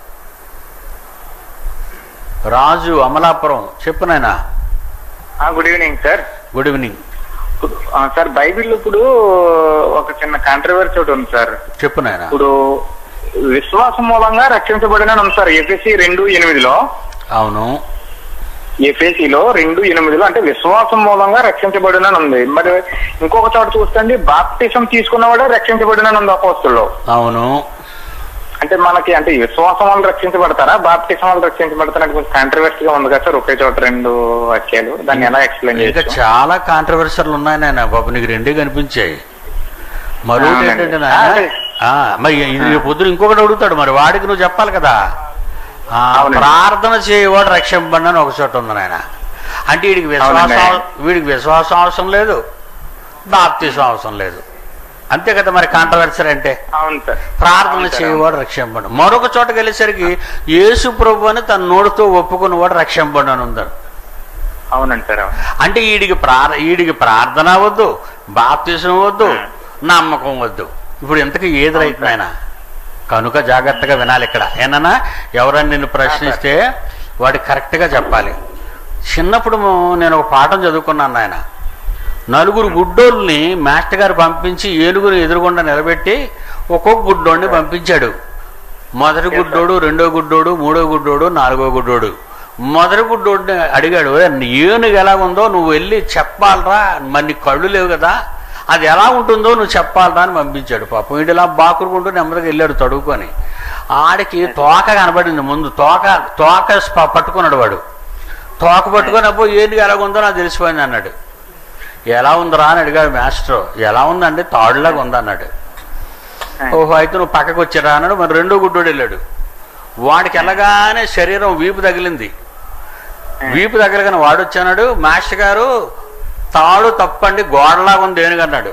రాజు అమలాపురం చెప్పు నాయనా good evening sir good evening ఆ, సార్ బైబిల్ ఇప్పుడు ఒక చిన్న కాంట్రవర్సీ ఒకటి ఉంది సార్ చెప్పు నాయనా ఇప్పుడు విశ్వాసం మూలంగా రక్షించబడిన ఉంది సార్ ఎఫ్ఎసి రెండు ఎనిమిదిలో అవును ఎఫ్ఎసిలో రెండు ఎనిమిదిలో అంటే విశ్వాసం మూలంగా రక్షించబడిన ఉంది మరి ఇంకొక చోట చూస్తే బాప్టిజం తీసుకున్నవాడే రక్షించబడిన ఉంది అపోస్తుల్లో అవును అంటే మనకి అంటే విశ్వాసం వల్ల రక్షించబడతారా బాప్టిజం వల్ల రక్షించబడతారా అంటే కొంచెం కాంట్రవర్సీగా ఉంది కదా సార్ ఒకే చోట రెండు వాక్యాలు దాన్ని ఎలా ఎక్స్ప్లెయిన్ ఇంకా చేయొచ్చు చాలా కాంట్రవర్సీలు ఉన్నాయి నాయన బాబు నీకు రెండే కనిపించాయి మరొకటి అవునండి. ఏంటంటే నాయన అదే. ఆ, మరి ఇది రేపు పొద్దున ఇంకొకటి అడుగుతాడు మరి వాడికి నువ్వు చెప్పాలి కదా ఆ, అవునండి. ప్రార్థన చేయవాడు రక్షింపండి అని ఒక చోట ఉంది నాయన అంటే వీడికి విశ్వాసం అవునండి. వీడికి విశ్వాసం అవసరం లేదు బాప్తీసం అవసరం లేదు అంతే కదా మరి కాంట్రవర్సీ అంటే అవును సార్ ప్రార్థన అవును సార్, చేయవాడు రక్షింపడు మరొక చోటకి వెళ్ళేసరికి యేసు ప్రభు అని తన నోటితో ఒప్పుకున్నవాడు రక్షింపడు అని ఉందాడు అవునండి సార్ అవును అంటే వీడికి ప్రార్ వీడికి ప్రార్థన వద్దు బాప్తిసం వద్దు నమ్మకం వద్దు ఇప్పుడు ఇంతకీ ఏది రైట్ నాయన కనుక జాగ్రత్తగా వినాలి ఇక్కడ ఏనన్నా ఎవరైనా నిన్ను ప్రశ్నిస్తే వాడు కరెక్ట్గా చెప్పాలి చిన్నప్పుడు నేను ఒక పాఠం చదువుకున్నాను నాయన నలుగురు గుడ్డోల్ని మాస్టర్ గారు పంపించి ఏనుగురు ఎదురుగుండా నిలబెట్టి ఒక్కొక్క గుడ్డోడిని పంపించాడు మొదటి గుడ్డోడు రెండో గుడ్డోడు మూడో గుడ్డోడు నాలుగో గుడ్డోడు మొదటి గుడ్డోడిని అడిగాడు "ఒరే, నీ ఏనుగు ఎలా ఉందో నువ్వు వెళ్ళి చెప్పాలరా మరి నీ కళ్ళు లేవు కదా అది ఎలా ఉంటుందో నువ్వు చెప్పాలరా అని పంపించాడు పాపం వీడు ఇలా బాకురుకుంటూ నెమ్మదిగా వెళ్ళాడు తడువుకొని ఆడికి తోక కనబడింది ముందు తోక తోక స్ప- పట్టుకున్నాడు వాడు తోక పట్టుకొని అబ్బో ఏంటి ఎలాగుందో నాకు తెలిసిపోయింది అన్నాడు ఎలా ఉందిరా అని అడిగాడు మాస్టర్ ఎలా ఉందండి తాడులాగా ఉందన్నాడు ఓహో అయితే నువ్వు పక్కకు వచ్చారా అన్నాడు మరి రెండో గుడ్డోడు వెళ్ళాడు వాడికి వెళ్ళగానే శరీరం వీపు తగిలింది వీపు తగలగానే వాడు వచ్చాడు మాస్టర్ గారు తాడు తప్పండి గోడలాగా ఉంది దేనికన్నాడు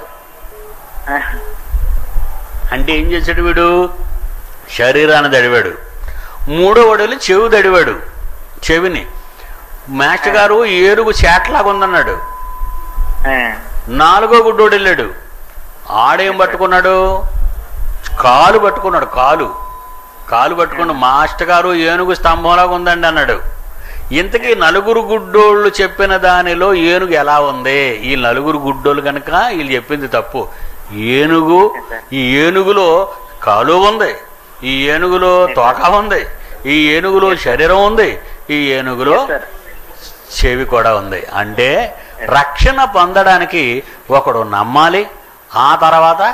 అంటే ఏం చేశాడు వీడు శరీరాన్ని దడివాడు మూడో వాడు వెళ్ళి చెవి దడివాడు చెవిని మాస్టర్ గారు ఏనుగు చేటలాగా ఉందన్నాడు నాలుగో గుడ్డోడు వెళ్ళాడు ఆడేం పట్టుకున్నాడు కాలు పట్టుకున్నాడు కాలు కాలు పట్టుకున్న మాస్టర్ గారు ఏనుగు స్తంభంలాగా ఉందండి అన్నాడు ఇంతకీ నలుగురు గుడ్డోళ్ళు చెప్పిన దానిలో ఏనుగు ఎలా ఉంది ఈ నలుగురు గుడ్డోళ్ళు కనుక వీళ్ళు చెప్పింది తప్పు ఏనుగు ఈ ఏనుగులో కాలు ఉంది ఈ ఏనుగులో తోక ఉంది ఈ ఏనుగులో శరీరం ఉంది ఈ ఏనుగులో సార్ చెవి కూడా ఉంది అంటే రక్షణ పొందడానికి ఒకడు నమ్మాలి ఆ తర్వాత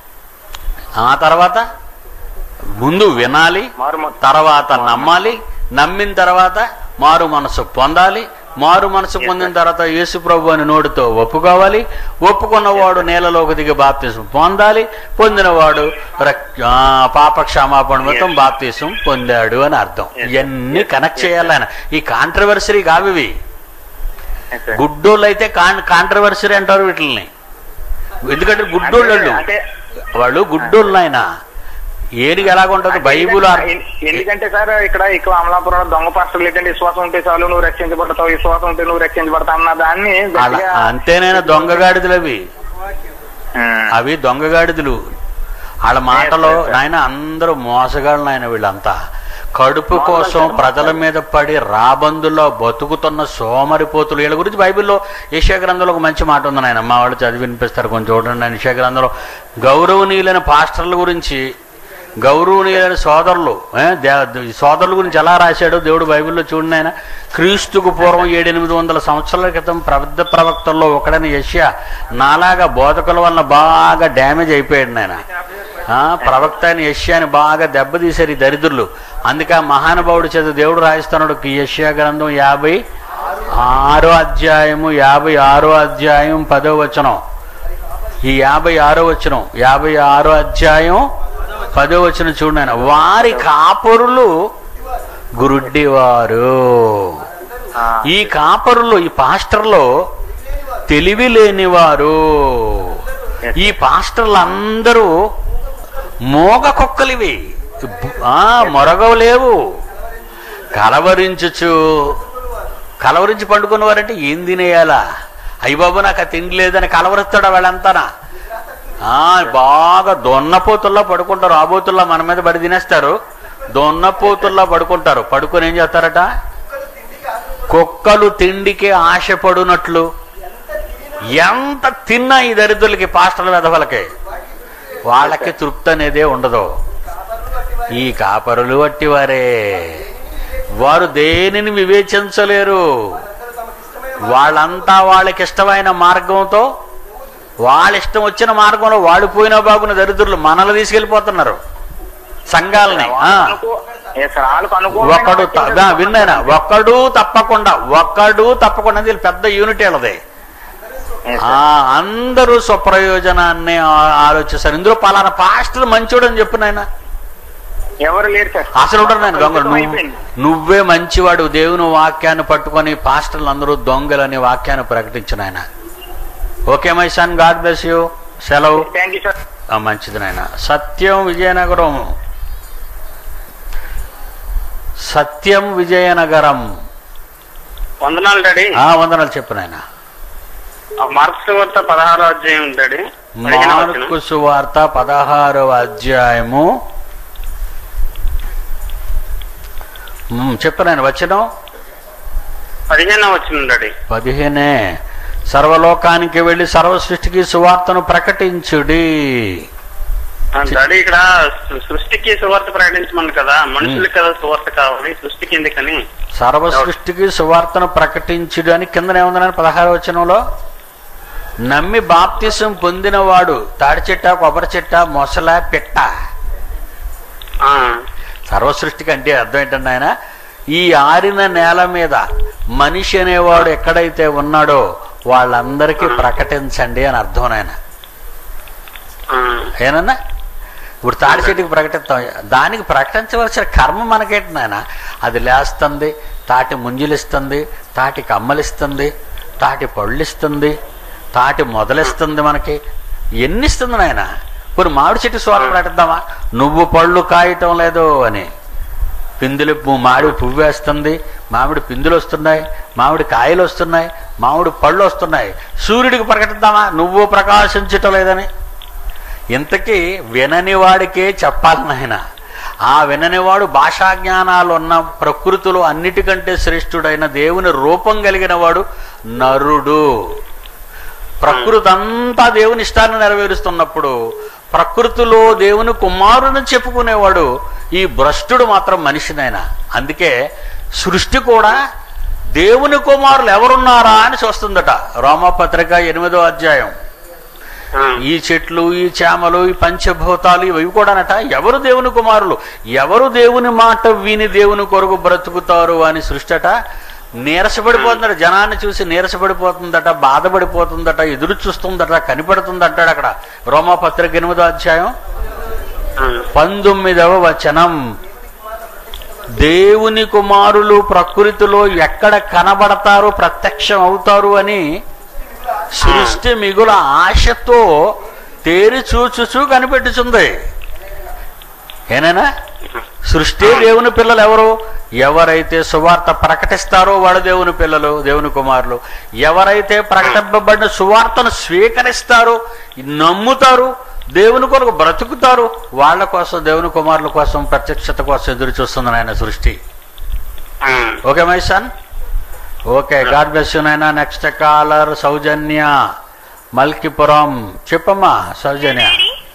ఆ తర్వాత ముందు వినాలి మారు మొత్తం తర్వాత నమ్మాలి నమ్మిన తర్వాత మారు మనసు పొందాలి మారు మనసు పొందిన తర్వాత యేసు ప్రభు అని నోటితో ఒప్పుకోవాలి ఒప్పుకున్నవాడు నేలలోకి దిగి బాప్తీసం పొందాలి పొందినవాడు రక్- ఆ, పాప క్షమాపణ మొత్తం బాప్తీసం పొందాడు అని అర్థం ఇవన్నీ కనెక్ట్ చేయాలి ఆయన ఈ కాంట్రవర్సరీ కావివి Yes, sir. గుడ్డోళ్ళు అయితే కాన్ కాంట్రవర్సరీ అంటారు వీటిని ఎందుకంటే గుడ్డోళ్ళు వాళ్ళు. అంటే వాళ్ళు గుడ్డోళ్ళు ఆయన ఏనుగు ఎలాగుంటుంది బైబుల్ అర్- ఎన్- ఎందుకంటే సార్ ఇక్కడ ఇక్కడ అమలాపురంలో దొంగ పాస్టర్లు ఏంటంటే విశ్వాసం ఉంటే చాలు నువ్వు రక్షించబడతావు విశ్వాసం ఉంటే నువ్వు రక్షించబడతావు అన్న దాన్ని అలా గట్టిగా- అంతేనైనా దొంగగాడిదలు అవి ఆ, అవి దొంగగాడిదలు వాళ్ళ మాటలో నాయన అందరూ మోసగాళ్ళు నాయన వీళ్ళంతా కడుపు కోసం ప్రజల మీద పడి రాబందుల్లో బతుకుతున్న సోమరిపోతులు వీళ్ళ గురించి బైబిల్లో యశా గ్రంథంలో ఒక మంచి మాట ఉంది నాయన మా వాళ్ళు చదివి వినిపిస్తారు కొంచెం చూడండి ఆయన యశా గ్రంథంలో గౌరవనీయులైన పాస్టర్ల గురించి గౌరవనీయులైన సోదరులు ఏ, దే- ఈ సోదరుల గురించి ఎలా రాశాడో దేవుడు బైబిల్లో చూడండి ఆయన క్రీస్తుకు పూర్వం ఏడెనిమిది వందల సంవత్సరాల క్రితం ప్రబుద్ధ ప్రవక్తల్లో ఒకడైన యష్యా నాలాగా బోధకుల వలన బాగా డ్యామేజ్ అయిపోయాడు నాయన ఆ, ప్రవక్త అయిన యష్యాని బాగా దెబ్బతీశారు ఈ దరిద్రులు అందుకే ఆ మహానుభావుడు చేత దేవుడు రాయిస్తున్నాడు ఈ యష్యా గ్రంథం యాభై ఆరో అధ్యాయము యాభై ఆరో అధ్యాయం పదో వచనం ఈ యాభై ఆరో వచనం యాభై ఆరో అధ్యాయం పదో వచనం చూడండి ఆయన వారి కాపరులు గురుడ్డివారు ఆ, ఈ కాపరులు ఈ పాస్టర్లో తెలివి లేనివారు ఈ పాస్టర్లు అందరూ మోగ కుక్కలివి ఆ మొరగలేవు కలవరించుచు కలవరించి పండుకున్నవారంటే ఏం తినేయాలా అయ్య బాబు నాకు ఆ తిండి లేదని కలవరిస్తాడు వాళ్ళంతానా ఆ, బాగా దొన్నపోతుల్లా పడుకుంటారు ఆబోతుల్లా మన మీద పడి తినేస్తారు దొన్నపోతుల్లా పడుకుంటారు పడుకొని ఏం చేస్తారట కుక్కలు తిండికి ఆశపడునట్లు ఎంత తిన్నా ఈ దరిద్రులకి పాస్టర్ల వెధవలకి వాళ్ళకి తృప్తి అనేదే ఉండదు ఈ కాపరులు వట్టివారే వారు దేనిని వివేచించలేరు వాళ్ళంతా వాళ్ళకి ఇష్టమైన మార్గంతో వాళ్ళ ఇష్టం వచ్చిన మార్గంలో వాళ్ళు పోయినా బాగున్న దరిద్రులు మనల్ని తీసుకెళ్ళిపోతున్నారు సంఘాలని ఆ. అనుకో- ఏ సార్, వాళ్ళకు అనుకూలమైన ఒకడు త- వాక్యం దా, విన్నాయినా ఒక్కడు తప్పకుండా ఒక్కడు తప్పకుండా ఇది పెద్ద యూనిట్ వాళ్ళది ఏ ఆ, సార్, అందరూ స్వప్రయోజనాన్ని ఆ- ఆలోచిస్తారు ఇందులో పలానా పాస్టర్ మంచోడు అని చెప్పు నాయన ఎవరు లేరు సార్ అసలు ఉండరు నాయన దొంగలు నువ్వు- అయిపోయింది. నువ్వే మంచివాడు దేవుని వాక్యాన్ని పట్టుకొని పాస్టర్లు అందరూ దొంగలని వాక్యాన్ని ప్రకటించిన ఆయన okay my son God bless you సెలవు థ్యాంక్ యూ సార్ ఆ, మంచిది నాయన సత్యం విజయనగరం సత్యం విజయనగరం వందనాలు డాడీ ఆ వందనాలు చెప్పు నాయన మార్క్స్ వార్త పదహారో అధ్యాయం డాడీ పదిహేనవ వచనం. మార్కు సువార్త పదహారవ అధ్యాయము మ్, చెప్పు నాయన వచ్చిన పదిహేనవ వచ్చిన డాడీ పదిహేనే సర్వలోకానికి వెళ్ళి సర్వ సృష్టికి సువార్తను ప్రకటించుడి ఆ, డాడీ ఇక్కడ సృ- సృష్టికి సువార్త ప్రకటించమని కదా మనుషులకి కదా సువార్త కావాలి సృష్టికి ఎందుకని సర్వ సృష్టికి సువార్తను ప్రకటించుడు అని కిందనే ఉందని పదహారు వచనంలో నమ్మి బాప్తిసం పొందినవాడు తాడి చెట్ట కొబ్బరి చెట్ట మొసల పిట్ట ఆ, సర్వ సృష్టికి అంటే అర్థం ఏంటంటే ఆయన ఈ ఆరిన నేల మీద మనిషి అనేవాడు ఎక్కడైతే ఉన్నాడో వాళ్ళందరికీ ప్రకటించండి అని అర్థం నాయన ఆ, ఏనన్నా ఇప్పుడు తాడి చెట్టుకి ప్రకటిస్తాం దానికి ప్రకటించవలసిన కర్మ మనకేంటి నాయన అది లేస్తుంది తాటి ముంజులిస్తుంది తాటి కమ్మలిస్తుంది తాటి పళ్ళిస్తుంది తాటి మొదలిస్తుంది మనకి ఎన్ని ఇస్తుంది నాయన కొన్ని మామిడి చెట్టు స్వార్థ ప్రకటిద్దామా నువ్వు పళ్ళు కాయటం లేదు అని పిందులు పు- మామిడి పువ్వు వేస్తుంది మామిడి పిందులు వస్తున్నాయి మామిడి కాయలు వస్తున్నాయి మామిడి పళ్ళు వస్తున్నాయి సూర్యుడికి ప్రకటిద్దామా నువ్వు ప్రకాశించటం లేదని ఇంతకీ వినని వాడికే చెప్పాలి నాయన ఆ విననివాడు భాషా జ్ఞానాలు ఉన్న ప్రకృతిలో అన్నిటికంటే శ్రేష్ఠుడైన దేవుని రూపం కలిగిన వాడు నరుడు ప్రకృతి అంతా దేవుని ఇష్టాన్ని నెరవేరుస్తున్నప్పుడు ప్రకృతిలో దేవుని కుమారుని చెప్పుకునేవాడు ఈ భ్రష్టుడు మాత్రం మనిషినైనా అందుకే సృష్టి కూడా దేవుని కుమారులు ఎవరున్నారా అని చూస్తుందట రోమపత్రిక ఎనిమిదో అధ్యాయం ఆ, ఈ చెట్లు ఈ చేమలు ఈ పంచభూతాలు ఇవి కూడానట ఎవరు దేవుని కుమారులు ఎవరు దేవుని మాట విని దేవుని కొరకు బ్రతుకుతారు అని సృష్టట నీరసపడిపోతుందట జనాన్ని చూసి నీరసపడిపోతుందట బాధపడిపోతుందట ఎదురు చూస్తుందట కనిపెడుతుందంటాడు అక్కడ రోమాపత్రిక ఎనిమిదో అధ్యాయం ఆ, పంతొమ్మిదవ వచనం దేవుని కుమారులు ప్రకృతిలో ఎక్కడ కనబడతారు ప్రత్యక్షం అవుతారు అని సృష్టి మిగుల ఆశతో తేరి చూచుచూ కనిపెట్టుచుంది ఏనైనా సృష్టి దేవుని పిల్లలు ఎవరు ఎవరైతే సువార్త ప్రకటిస్తారో వాళ్ళు దేవుని పిల్లలు దేవుని కుమారులు ఎవరైతే ప్రకటింపబడిన సువార్తను స్వీకరిస్తారో నమ్ముతారు దేవుని కొరకు బ్రతుకుతారు వాళ్ళ కోసం దేవుని కుమారుల కోసం ప్రత్యక్షత కోసం ఎదురు చూస్తుంది నాయన సృష్టి ఆ. Okay my son okay God bless you నాయన నెక్స్ట్ కాలర్ సౌజన్య మల్కిపురం చెప్పమ్మా సౌజన్య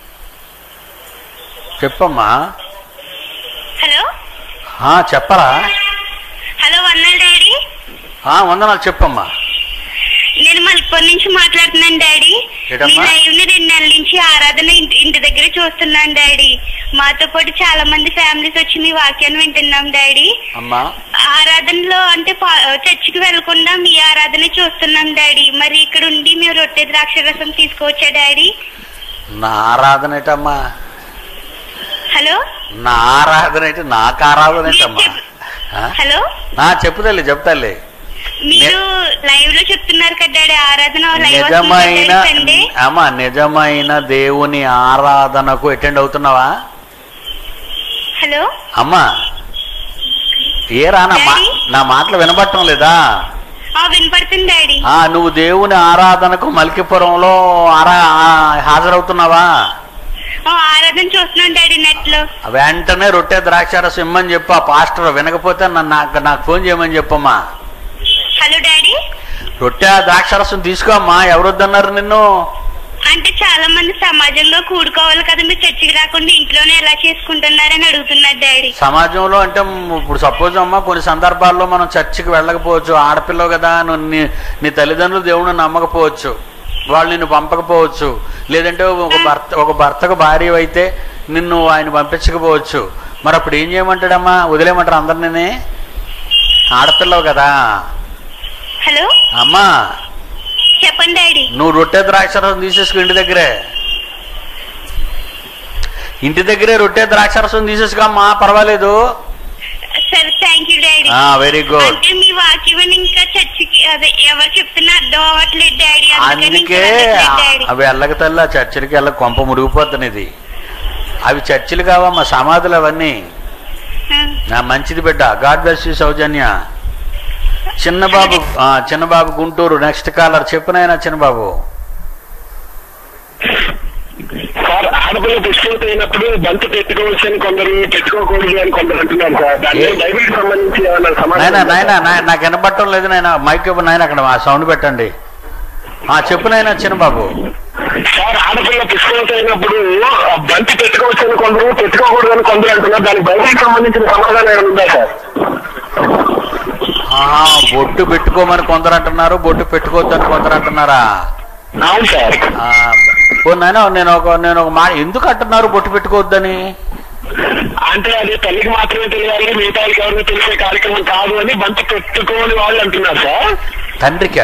చెప్పమ్మా హలో ఆ, చెప్పరా హలో వన్నాడు డాడీ ఆ, వందనాలు చెప్పమ్మా నేను మల్పూర్ నుంచి మాట్లాడుతున్నాను డాడీ ఏంటమ్మా? మీ లైవ్ ని రెండు నెలల నుంచి ఆరాధన ఇంటి ఇంటి దగ్గర చూస్తున్నాను డాడీ మాతో పాటు చాలా మంది ఫ్యామిలీస్ వచ్చి మీ వాక్యాన్ని వింటున్నాం డాడీ అమ్మా ఆరాధనలో అంటే పా- చర్చికి వెళ్లకుండా మీ ఆరాధన చూస్తున్నాం డాడీ మరి ఇక్కడ ఉండి మేము రొట్టె ద్రాక్ష రసం తీసుకోవచ్చా డాడీ నా ఆరాధన ఏంటమ్మా హలో నా ఆరాధన ఏంటి నాకు ఆరాధన ఏంటమ్మా ఆ? హలో ఆ, చెప్పు తల్లి చెప్పు తల్లి మీరు లైవ్ లో చెప్తున్నారు కదా డాడీ ఆరాధన లైవ్ నిజమైన సండే అమ్మా నిజమైన దేవుని ఆరాధనకు అటెండ్ అవుతున్నావా హలో అమ్మా ఏరా నా మా- డాడీ? నా మాటలు వినబట్టం లేదా ఆ వినపడుతుంది డాడీ ఆ నువ్వు దేవుని ఆరాధనకు మల్కిపురంలో ఆరా ఆ, హాజరవుతున్నావా ఆ, ఆరాధన చూస్తున్నాను డాడీ నెట్ లో వెంటనే రొట్టె ద్రాక్షారసం ఇమ్మని చెప్పు ఆ పాస్టర్ వినకపోతే నన్ను నాకు నాకు ఫోన్ చేయమని చెప్పమ్మా హలో డాడీ రొట్టె ద్రాక్షారసం తీసుకోమ్మా ఎవరొద్దన్నారు నిన్ను అంటే చాలా మంది సమాజంలో కూడుకోవాలి కదా మీరు చర్చికి రాకుండా ఇంట్లోనే ఎలా చేసుకుంటున్నారని అడుగుతున్నారు డాడీ సమాజంలో అంటే మ్ ఇప్పుడు సపోజ్ అమ్మా కొన్ని సందర్భాల్లో మనం చర్చికి వెళ్ళకపోవచ్చు ఆడపిల్లవు కదా నువ్వు నీ నీ తల్లిదండ్రులు దేవుడిని నమ్మకపోవచ్చు వాళ్ళు నిన్ను పంపకపోవచ్చు లేదంటే ఒక భర్త ఒక భర్తకు భార్య అయితే నిన్ను ఆయన పంపించకపోవచ్చు మరి అప్పుడు ఏం చేయమంటాడమ్మా వదిలేయమంటారు అందరినీ ఆడపిల్లవు కదా హలో అమ్మా చెప్పండి డాడీ నువ్వు రొట్టె ద్రాక్షరసం తీసేసుకో ఇంటి దగ్గరే ఇంటి దగ్గరే రొట్టె ద్రాక్షరసం తీసేసుకోమ్మా పర్వాలేదు సరే thank you daddy very good అంటే మీ వాక్యం ఇంకా చర్చికి అదే ఎవరు చెప్తున్నా అర్థం అవ్వట్లేదు డాడీ అందుకని ఇంకా అందుకే వెళ్ళట్లేదు డాడీ అవి వెళ్ళక తల్లి ఆ చర్చిలకి వెళ్ళక కొంప మురిగిపోతుంది ఇది అవి చర్చిలు కావమ్మా సమాధులు అవన్నీ ఆ, నా మంచిది బిడ్డ God bless you Soujanya Chinnababu ఆ, చిన్నబాబు గుంటూరు నెక్స్ట్ కాలర్ చెప్పునైనా చిన్నబాబు సార్ ఆడపిల్ల పుష్పవతి అయినప్పుడు బంతి పెట్టుకోవచ్చు అని కొందరు పెట్టుకోకూడదు అని కొందరు అంటున్నారు సార్ దాని ఏ- బైబిల్ సంబంధించి ఏమైనా నాయన సమాధానం నాయన నాయన నాకు వినపట్టం లేదు నాయన మైక్ ఇవ్వ నాయన అక్కడ ఆ సౌండ్ పెట్టండి ఆ చెప్పునైనా చిన్నబాబు సార్ ఆడపిల్ల పుష్పవతి అయినప్పుడు ఆ బంతి పెట్టుకోవచ్చు అని కొందరు పెట్టుకోకూడదు అని కొందరు అంటున్నారు దానికి బైబిల్ సంబంధించిన సమాధానం ఏమైనా ఉందా సార్ ఆహా, బొట్టు పెట్టుకోమని కొందరు అంటున్నారు బొట్టు పెట్టుకోవద్దని కొందరు అంటున్నారా అవును సార్ ఆ, ఓ నాయన నేను ఒక నేను ఒక మాట ఎందుకు అంటున్నారు బొట్టు పెట్టుకోవద్దని అంటే అది తల్లికి మాత్రమే తెలియాలి మిగతా వాళ్ళకి ఎవరికి తెలిసే కార్యక్రమం కాదు అని బంతి పెట్టుకోని వాళ్ళు అంటున్నారు సార్ తండ్రికా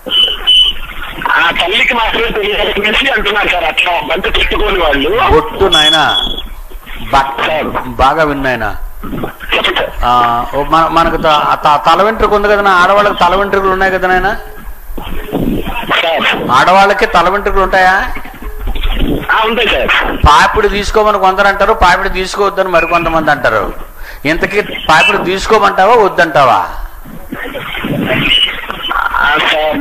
ఆ తల్లికి మాత్రమే తెలియాలి అనేసి అంటున్నారు సార్ అట్లా బంతి పెట్టుకోని వాళ్ళు బొట్టు నాయన బాగా విన్నాయన చెప్పండి సార్ ఆ, ఓ మన మనకు త- త- తల వెంట్రుక ఉంది కదా ఆడవాళ్ళకి తల వెంట్రుకలు ఉన్నాయి కదా నాయన సార్ ఆడవాళ్ళకి తల వెంట్రుకలు ఉంటాయా ఆ, ఉంటాయి సార్ పాపిడి తీసుకోమని కొందరు అంటారు పాపిడి తీసుకోవద్దని మరికొంతమంది అంటారు ఇంతకీ పాపిడి తీసుకోమంటావా వద్దంటావా ఆ, సార్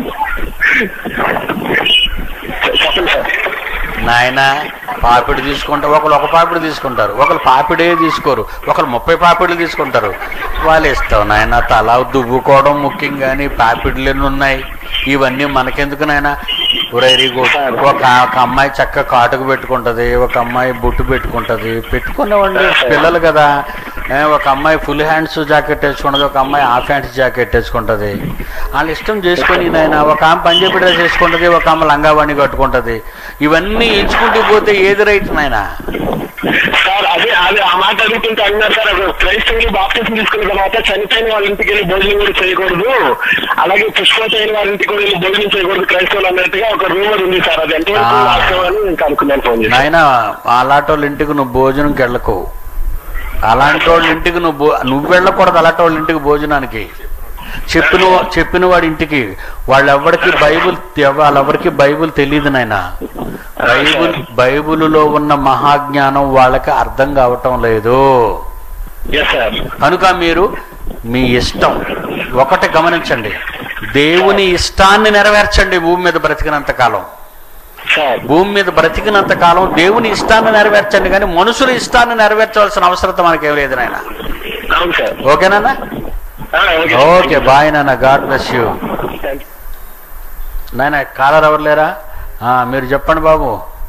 చెప్పండి సార్ నాయన పాపిడి తీసుకుంటా ఒకరు ఒక పాపిడి తీసుకుంటారు ఒకరు పాపిడే తీసుకోరు ఒకరు ముప్పై పాపిడిలు తీసుకుంటారు వాళ్ళు ఇస్తాం నాయన తల దువ్వుకోవడం ముఖ్యం కానీ పాపిడిలు ఎన్ని ఉన్నాయి ఇవన్నీ మనకెందుకు నాయన వెరీ గుడ్ ఒక ఒక అమ్మాయి చక్క కాటుకు పెట్టుకుంటది ఒక అమ్మాయి బొట్టు పెట్టుకుంటది పెట్టుకునేవాడి పిల్లలు కదా ఏ, ఒక అమ్మాయి ఫుల్ హ్యాండ్స్ జాకెట్ వేసుకుంటది ఒక అమ్మాయి హాఫ్ హ్యాండ్స్ జాకెట్ వేసుకుంటది వాళ్ళ ఇష్టం చేసుకొని నాయన ఒక ఆమె పంజాబీ డ్రెస్ వేసుకుంటది ఒక ఆమె లంగావాణి కట్టుకుంటది ఇవన్నీ ఎంచుకుంటూ పోతే ఏది రైట్ నాయన సార్ అదే అదే ఆ మాట అడుగుతుంటే అన్నారు సార్ అక్కడ క్రైస్తవులు బాప్తిజం తీసుకున్న తర్వాత చనిపోయిన వాళ్ళ ఇంటికి వెళ్ళి భోజనం కూడా చేయకూడదు అలాగే పుష్పత అయిన వాళ్ళ ఇంటికి కూడా వెళ్ళి భోజనం చేయకూడదు క్రైస్తవులు అన్నట్టుగా ఒక రూమర్ ఉంది సార్ అది ఎంతవరకు ఆ. వాస్తవం అని ఇంకా అనుకున్నాను ఫోన్ చేసి నాయన అలాంటి వాళ్ళ ఇంటికి నువ్వు భోజనంకి వెళ్ళకు అలాంటి వాళ్ళ ఇంటికి నువ్వు భో- నువ్వు వెళ్ళకూడదు అలాంటి వాళ్ళ ఇంటికి భోజనానికి చెప్పిన వా- చెప్పిన వాడి ఇంటికి వాళ్ళెవ్వడికి బైబుల్ వాళ్ళెవరికి బైబుల్ తెలియదు నాయన బైబుల్ బైబుల్లో ఉన్న మహాజ్ఞానం వాళ్ళకి అర్థం కావటం లేదు ఎస్ సార్ కనుక మీరు మీ ఇష్టం ఒకటి గమనించండి దేవుని ఇష్టాన్ని నెరవేర్చండి భూమి మీద బ్రతికినంత కాలం సార్ భూమి మీద బ్రతికినంత కాలం దేవుని ఇష్టాన్ని నెరవేర్చండి కానీ మనుషుల ఇష్టాన్ని నెరవేర్చవలసిన అవసరం మనకేం లేదు నాయన అవును సార్ ఓకేనా ఆ, ఓకే. ఓకే బాయ్ నాన్న గాడ్ బ్లెస్ యూ థాంక్యూ. నాయన కాలర్ ఎవరు లేరా ఆ, మీరు చెప్పండి బాబు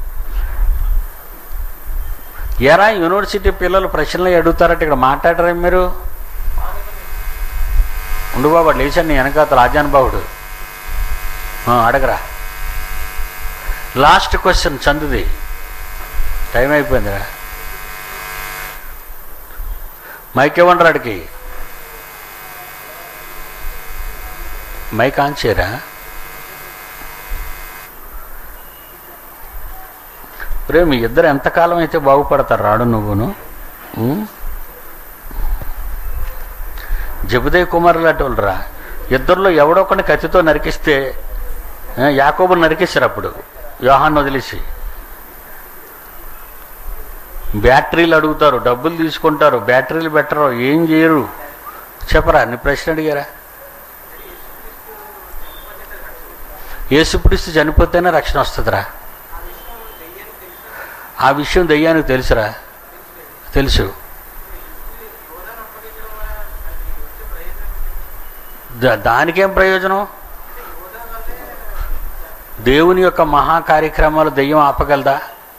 ఎరా యూనివర్సిటీ పిల్లలు ప్రశ్నలు అడుగుతారట ఇక్కడ మాట్లాడరా మీరు ఉండు బాబు లేచాను నీ వెనకాత రాజానుబాబుడు ఆ, అడగరా లాస్ట్ క్వశ్చన్ చందుది టైం అయిపోయిందిరా మైక్ ఇవ్వండి రాడికి మైక్ ఆన్ చేయరా రే మీ ఇద్దరు ఎంతకాలం అయితే బాగుపడతారు రాడు నువ్వును ఉం? జబుదయ్ కుమార్ లాంటి వాళ్ళు రా ఇద్దరిలో ఎవడో ఒకరిని కత్తితో నరికిస్తే ఆ, యాకోబు నరికేశారు అప్పుడు యోహాన్ వదిలేసి బ్యాటరీలు అడుగుతారు డబ్బులు తీసుకుంటారు బ్యాటరీలు పెట్టరు ఏం చేయరు చెప్పరా నీ ప్రశ్న అడిగారా యేసుక్రీస్తు చనిపోతేనే రక్షణ వస్తుందిరా ఆ విషయం దెయ్యానికి తెలుసురా తెలుసు దా- దానికేం ప్రయోజనం దేవుని యొక్క మహా కార్యక్రమాలు దెయ్యం ఆపగలదా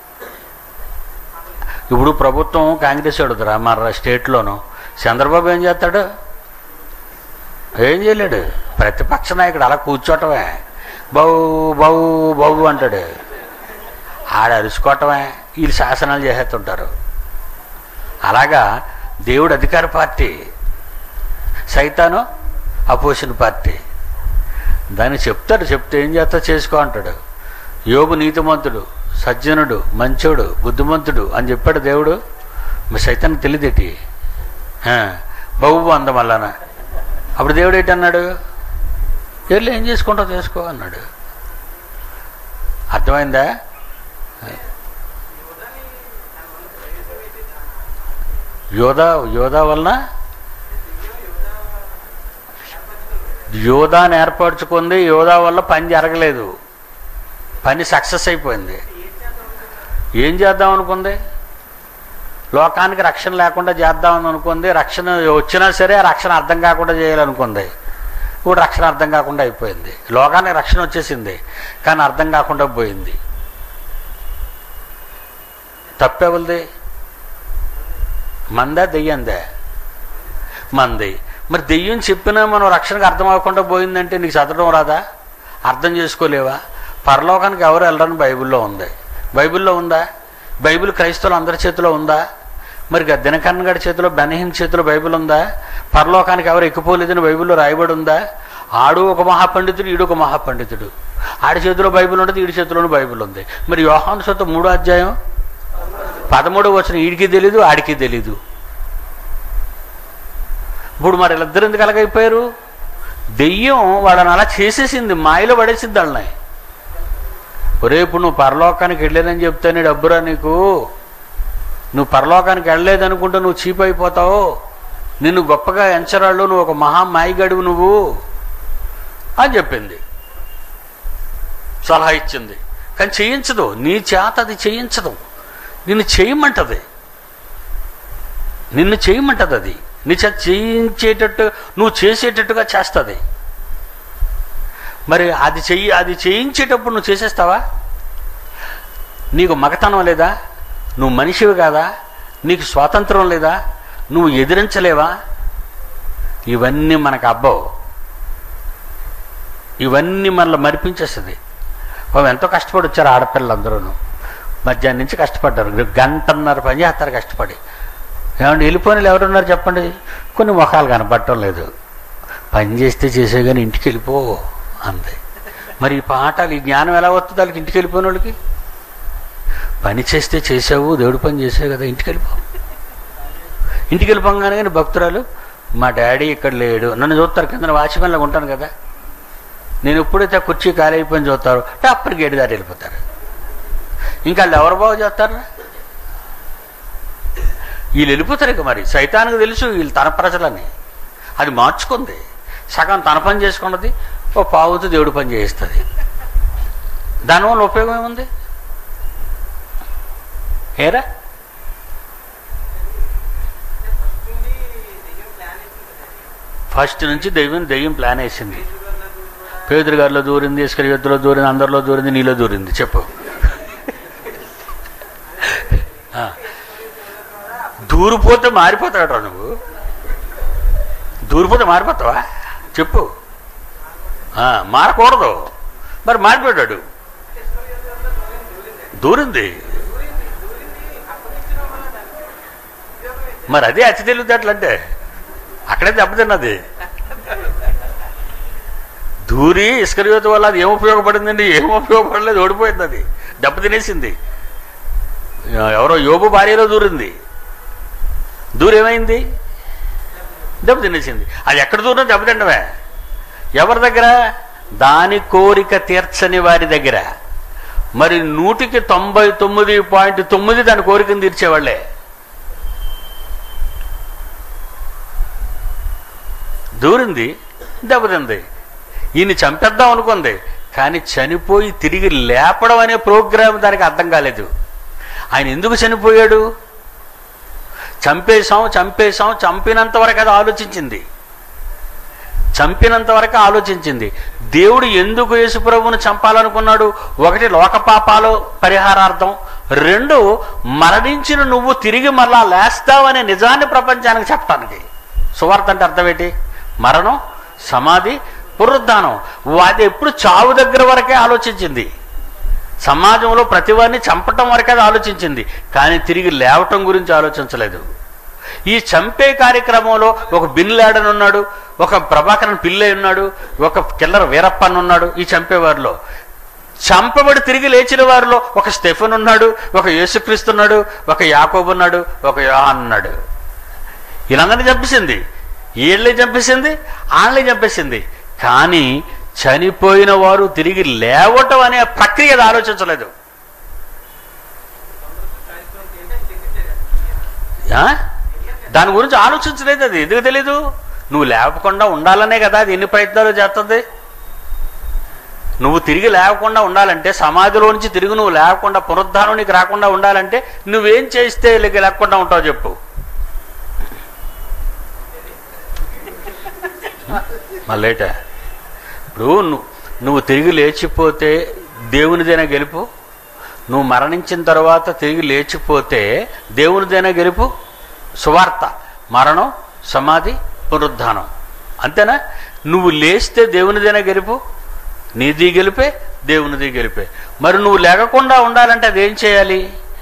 ఇప్పుడు ప్రభుత్వం కాంగ్రెస్ అడుగుతురా మన స్టేట్లోను చంద్రబాబు ఏం చేస్తాడు ఏం చేయలేడు ప్రతిపక్ష నాయకుడు అలా కూర్చోటమే బౌ బౌ బౌ అంటాడు ఆడ అరుచుకోవటమే వీళ్ళు శాసనాలు చేసేస్తుంటారు అలాగా దేవుడు అధికార పార్టీ సైతాను అపోజిషన్ పార్టీ దాన్ని చెప్తాడు చెప్తే ఏం చేస్తా చేసుకో అంటాడు యోగు నీతిమంతుడు సజ్జనుడు మంచోడు బుద్ధిమంతుడు అని చెప్పాడు దేవుడు మరి సైతానికి తెలియదేటి బహు అందం వల్లన అప్పుడు దేవుడు ఏంటి అన్నాడు వెళ్ళి ఏం చేసుకుంటావు చేసుకో అన్నాడు అర్థమైందా యోధా యోధా వలన యోధాని ఏర్పరచుకుంది యోధా వల్ల పని జరగలేదు పని సక్సెస్ అయిపోయింది ఏం చేద్దాం అనుకుంది లోకానికి రక్షణ లేకుండా చేద్దామని అనుకుంది రక్షణ వచ్చినా సరే ఆ రక్షణ అర్థం కాకుండా చేయాలనుకుంది ఇప్పుడు రక్షణ అర్థం కాకుండా అయిపోయింది లోకానికి రక్షణ వచ్చేసింది కానీ అర్థం కాకుండా పోయింది తప్పెవరిది మందా దెయ్యందే మంది మరి దెయ్యం చెప్పినా మనం రక్షణకు అర్థం అవ్వకుండా పోయిందంటే నీకు చదవడం రాదా అర్థం చేసుకోలేవా పరలోకానికి ఎవరు వెళ్ళరని బైబిల్లో ఉంది బైబిల్లో ఉందా బైబిల్ క్రైస్తవులు అందరి చేతిలో ఉందా మరి గా- దినకరణ్ గడి చేతిలో బెనహిన్ చేతిలో బైబిల్ ఉందా పరలోకానికి ఎవరు ఎక్కిపోలేదని బైబిల్లో రాయబడి ఉందా ఆడు ఒక మహాపండితుడు ఈడు ఒక మహాపండితుడు ఆడి చేతిలో బైబిల్ ఉంటుంది ఈడి చేతిలోనూ బైబిల్ ఉంది మరి యోహాను సొంత మూడో అధ్యాయం పదమూడో వచ్చిన ఈడికి తెలీదు ఆడికి తెలీదు ఇప్పుడు మరి వీళ్ళిద్దరు ఎందుకు అలాగైపోయారు దెయ్యం వాళ్ళని అలా చేసేసింది మాయలో పడేసింది వాళ్ళని ఒరే ఇప్పుడు నువ్వు పరలోకానికి వెళ్ళలేదని చెప్తేనే డబ్బురా నీకు నువ్వు పరలోకానికి వెళ్ళలేదనుకుంటే నువ్వు చీప్ అయిపోతావు నిన్ను గొప్పగా ఎంచరాళ్ళు నువ్వు ఒక మహా మాయిగడువు నువ్వు అని చెప్పింది సలహా ఇచ్చింది కానీ చేయించదు నీ చేత అది చేయించదు నిన్ను చేయమంటది నిన్ను చేయమంటది అది నీ చేత చేయించేటట్టు నువ్వు చేసేటట్టుగా చేస్తుంది మరి అది చెయ్యి అది చేయించేటప్పుడు నువ్వు చేసేస్తావా నీకు మగతనం లేదా నువ్వు మనిషివి కాదా నీకు స్వాతంత్రం లేదా నువ్వు ఎదిరించలేవా ఇవన్నీ మనకు అబ్బవు ఇవన్నీ మనల్ని మరిపించేస్తుంది పాపం ఎంతో కష్టపడి వచ్చారు ఆడపిల్లలందరూ మధ్యాహ్నం నుంచి కష్టపడ్డారు గంటన్నర పని చేస్తారు కష్టపడి ఏమంటే వెళ్ళిపోయిన ఎవరున్నారు చెప్పండి కొన్ని ముఖాలు కనపడటం లేదు పని చేస్తే చేసే కానీ ఇంటికి వెళ్ళిపో అంది మరి ఈ పాఠాలు ఈ జ్ఞానం ఎలా వస్తుంది వాళ్ళకి ఇంటికి వెళ్ళిపోయిన వాళ్ళకి పని చేస్తే చేసావు దేవుడి పని చేసావు కదా ఇంటికి వెళ్ళిపో ఇంటికి వెళ్ళిపోగానే కానీ భక్తురాలు మా డాడీ ఇక్కడ లేడు నన్ను చూస్తారు కింద వాచ్మెన్లాగా ఉంటాను కదా నేను ఎప్పుడైతే ఆ కుర్చీ ఖాళీ అయిపోయిన చూస్తారో టప్పని గేటు దాటి వెళ్ళిపోతారు ఇంకా వాళ్ళు ఎవరు బాగు చేస్తారు వీళ్ళు వెళ్ళిపోతారు ఇక మరి సైతానికి తెలుసు వీళ్ళు తన ప్రజలని అది మార్చుకుంది సగం తన పని చేసుకున్నది ఓ పావుతో దేవుడు పని చేయిస్తుంది దానివల్ల ఉపయోగం ఏముంది ఏరా ఫస్ట్ నుంచి దెయ్యం దెయ్యం ప్లాన్ వేసింది పేదరి గారిలో దూరింది ఇసుకరి యుద్ధలో దూరింది అందరిలో దూరింది నీలో దూరింది చెప్పు ఆ. దూరిపోతే మారిపోతాడరా నువ్వు దూరిపోతే మారిపోతావా చెప్పు ఆ, మారకూడదు మరి మారిపోయాడు దూరింది మరి అదే అతి తెలివితేటలంటే అక్కడే దెబ్బతిన్నది దూరి ఇస్కరియోతు వల్ల అది ఏం ఉపయోగపడిందండి ఏం ఉపయోగపడలేదు ఓడిపోయింది అది దెబ్బతినేసింది ఎవరో యోబు భార్యలో దూరింది దూరేమైంది దెబ్బతినేసింది అది ఎక్కడ దూరం దెబ్బతిండమే ఎవరి దగ్గర దాని కోరిక తీర్చని వారి దగ్గర మరి నూటికి తొంభై తొమ్మిది పాయింట్ తొమ్మిది దాని కోరికను తీర్చేవాళ్ళే దూరింది దెబ్బతింది ఈయన చంపేద్దాం అనుకుంది కానీ చనిపోయి తిరిగి లేపడం అనే ప్రోగ్రాం దానికి అర్థం కాలేదు ఆయన ఎందుకు చనిపోయాడు చంపేశాం చంపేశాం చంపినంత వరకు అది ఆలోచించింది చంపినంత వరకు ఆలోచించింది దేవుడు ఎందుకు యేసుప్రభువును చంపాలనుకున్నాడు ఒకటి లోకపాపాలు పరిహారార్థం రెండు మరణించిన నువ్వు తిరిగి మరలా లేస్తావనే నిజాన్ని ప్రపంచానికి చెప్పడానికి సువార్త అంటే అర్థం ఏంటి మరణం సమాధి పునరుద్ధానం అది ఎప్పుడు చావు దగ్గర వరకే ఆలోచించింది సమాజంలో ప్రతివారిని చంపటం వరకే అది ఆలోచించింది కానీ తిరిగి లేవటం గురించి ఆలోచించలేదు ఈ చంపే కార్యక్రమంలో ఒక బిన్ లాడన్ ఉన్నాడు ఒక ప్రభాకరన్ పిల్లై ఉన్నాడు ఒక కిల్లర్ వీరప్పన్ ఉన్నాడు ఈ చంపేవారిలో చంపబడి తిరిగి లేచిన వారిలో ఒక స్టెఫెన్ ఉన్నాడు ఒక యేసుక్రీస్తు ఉన్నాడు ఒక యాకోబు ఉన్నాడు ఒక యోహాన్ ఉన్నాడు వీళ్ళందరినీ చంపేసింది వీళ్ళే చంపేసింది వాళ్ళని చంపేసింది కానీ చనిపోయిన వారు తిరిగి లేవటం అనే ప్రక్రియ అది ఆలోచించలేదు ఆ? దాని గురించి ఆలోచించలేదు అది ఎందుకు తెలీదు నువ్వు లేవకుండా ఉండాలనే కదా అది ఎన్ని ప్రయత్నాలు చేస్తుంది నువ్వు తిరిగి లేవకుండా ఉండాలంటే సమాధిలో నుంచి తిరిగి నువ్వు లేకుండా పునరుద్ధానం నీకు రాకుండా ఉండాలంటే నువ్వేం చేస్తే లేక లేకుండా ఉంటావు చెప్పు మళ్ళేట ఇప్పుడు నువ్వు నువ్వు తిరిగి లేచిపోతే దేవునిదైనా గెలుపు నువ్వు మరణించిన తర్వాత తిరిగి లేచిపోతే దేవునిదైనా గెలుపు సువార్త మరణం సమాధి పునరుద్ధానం అంతేనా నువ్వు లేస్తే దేవునిదైనా గెలుపు నీది గెలిపే దేవునిది గెలిపే మరి నువ్వు లేకుండా ఉండాలంటే అదేం చేయాలి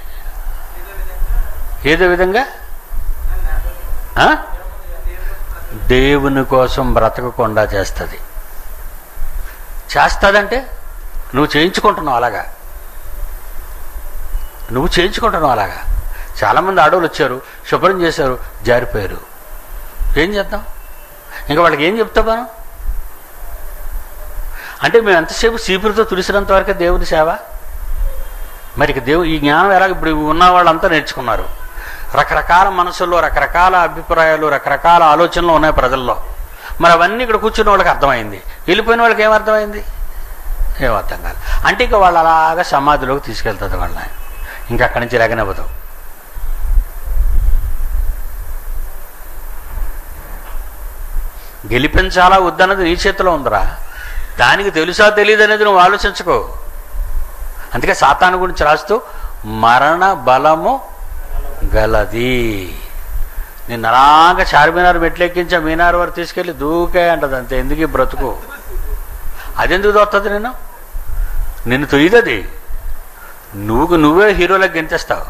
ఏదో విధంగా ఆ? దేవుని కోసం బ్రతకకుండా చేస్తుంది చేస్తుందంటే నువ్వు చేయించుకుంటున్నావు అలాగా నువ్వు చేయించుకుంటున్నావు అలాగా చాలామంది ఆడవాళ్ళు వచ్చారు శుభ్రం చేశారు జారిపోయారు ఏం చేద్దాం ఇంకా వాళ్ళకి ఏం చెప్తాం మనం అంటే మేము ఎంతసేపు చీపురుతో తుడిసినంత వరకే దేవుని సేవ మరి ఇక దేవు ఈ జ్ఞానం ఎలా ఇప్పుడు ఉన్న వాళ్ళంతా నేర్చుకున్నారు రకరకాల మనసుల్లో రకరకాల అభిప్రాయాలు రకరకాల ఆలోచనలు ఉన్నాయి ప్రజల్లో మరి అవన్నీ ఇక్కడ కూర్చున్న వాళ్ళకి అర్థమైంది వెళ్ళిపోయిన వాళ్ళకి ఏం అర్థమైంది ఏం అర్థం కాదు అంటే ఇక వాళ్ళు అలాగా సమాధిలోకి తీసుకెళ్తుంది వాళ్ళని ఇంకా అక్కడి నుంచి లేకనివ్వదు గెలిపించాలా వద్దన్నది నీ చేతిలో ఉందిరా దానికి తెలుసా తెలియదు అనేది నువ్వు ఆలోచించుకో అందుకే సాతాను గురించి రాస్తూ మరణ బలము గలది నిన్ను అలాగా చార్మినార్ మెట్లెక్కించా మీనార్ వరకు తీసుకెళ్ళి దూకే అంటది అంతే ఎందుకు ఈ బ్రతుకు అదెందుకు దొరుకుతుంది నేను నిన్ను తొయ్యదది నువ్వు నువ్వే హీరోలకు గెంతేస్తావు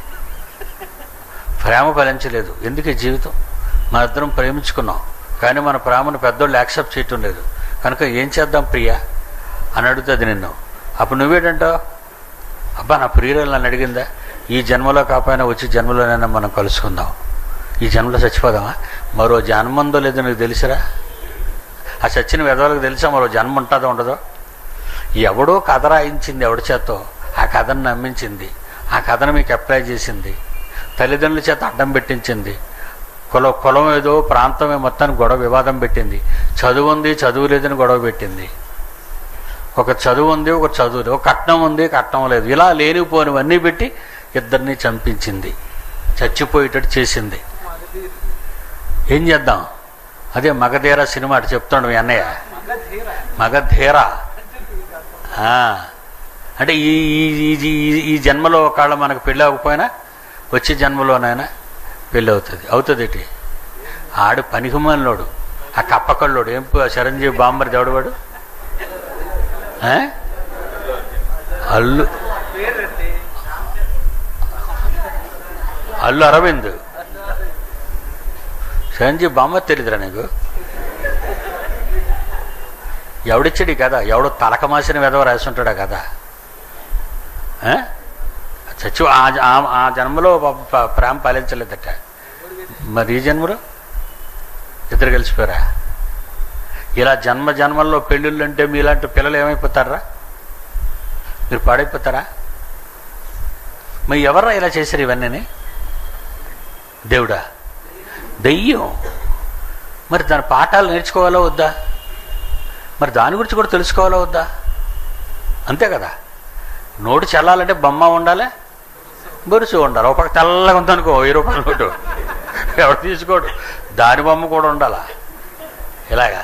ప్రేమ ఫలించలేదు ఎందుకు ఈ జీవితం మన ఇద్దరం ప్రేమించుకున్నాం కానీ మన ప్రేమను పెద్దోళ్ళు యాక్సెప్ట్ చేయటం లేదు కనుక ఏం చేద్దాం ప్రియా అని అడుగుతుంది నిన్ను అప్పుడు నువ్వేటంటావు అబ్బా నా ప్రియురాలు నన్ను అడిగిందా ఈ జన్మలో కాకపోయినా వచ్చి జన్మలోనైనా మనం కలుసుకుందాం ఈ జన్మలో చచ్చిపోదామా మరో జన్మ ఉందో లేదో నీకు తెలుసురా ఆ చచ్చిన వెధవలకు తెలుసా మరో జన్మ ఉంటుందో ఉండదో ఎవడో కథ రాయించింది ఎవడి చేతో ఆ కథను నమ్మించింది ఆ కథను మీకు అప్లై చేసింది తల్లిదండ్రుల చేత అడ్డం పెట్టించింది కుల కులం ఏదో ప్రాంతమే మొత్తానికి గొడవ వివాదం పెట్టింది చదువు ఉంది చదువు లేదని గొడవ పెట్టింది ఒక చదువు ఉంది ఒక చదువు లేదు ఒక కట్నం ఉంది కట్నం లేదు ఇలా లేనిపోనివన్నీ పెట్టి ఇద్దరిని చంపించింది చచ్చిపోయేటట్టు చేసింది ఏం చేద్దాం అదే మగధీర సినిమా అటు చెప్తాడు మీ అన్నయ్య మగధీర ఆ. అంటే ఈ ఈ- ఈ- ఈ- ఈ జన్మలో ఒకవేళ మనకు పెళ్ళి అవ్వకపోయినా వచ్చే జన్మలోనైనా పెళ్ళి అవుతుంది అవుతుంది ఏంటి ఆడు పనికిమాలినోడు ఆ కప్పకళ్ళోడు ఏం ప- చిరంజీవి బాంబర్ దేవుడవాడు ఆ? అల్లు అల్లు అరవింద్ చిరంజీవి బాంబర్ తెలియదురా నీకు ఎవడిచ్చాడు కదా ఎవడో తలకమాసిన విధవ రాసుంటాడా కదా ఆ? చచ్చి ఆ- ఆ- ఆ జన్మలో పాపం ప- ప్రేమ పాలించలేదట మరి ఈ జన్మలో ఇద్దరు కలిసిపోయారా ఇలా జన్మ జన్మల్లో పెళ్ళిళ్ళు అంటే మీలాంటి పిల్లలు ఏమైపోతారా మీరు పాడైపోతారా మరి ఎవర్రా ఇలా చేశారు ఇవన్నీ దేవుడా దెయ్యం మరి దాని పాఠాలు నేర్చుకోవాలా వద్దా మరి దాని గురించి కూడా తెలుసుకోవాలా వద్దా అంతే కదా నోటు చల్లాలంటే బొమ్మ ఉండాలి బొరుసు ఉండాలి ఒక పక్క తెల్లగా ఉందనుకో వెయ్యి రూపాయల నోటు ఎవడు తీసుకోడు దాని బొమ్మ కూడా ఉండాలా ఇలాగా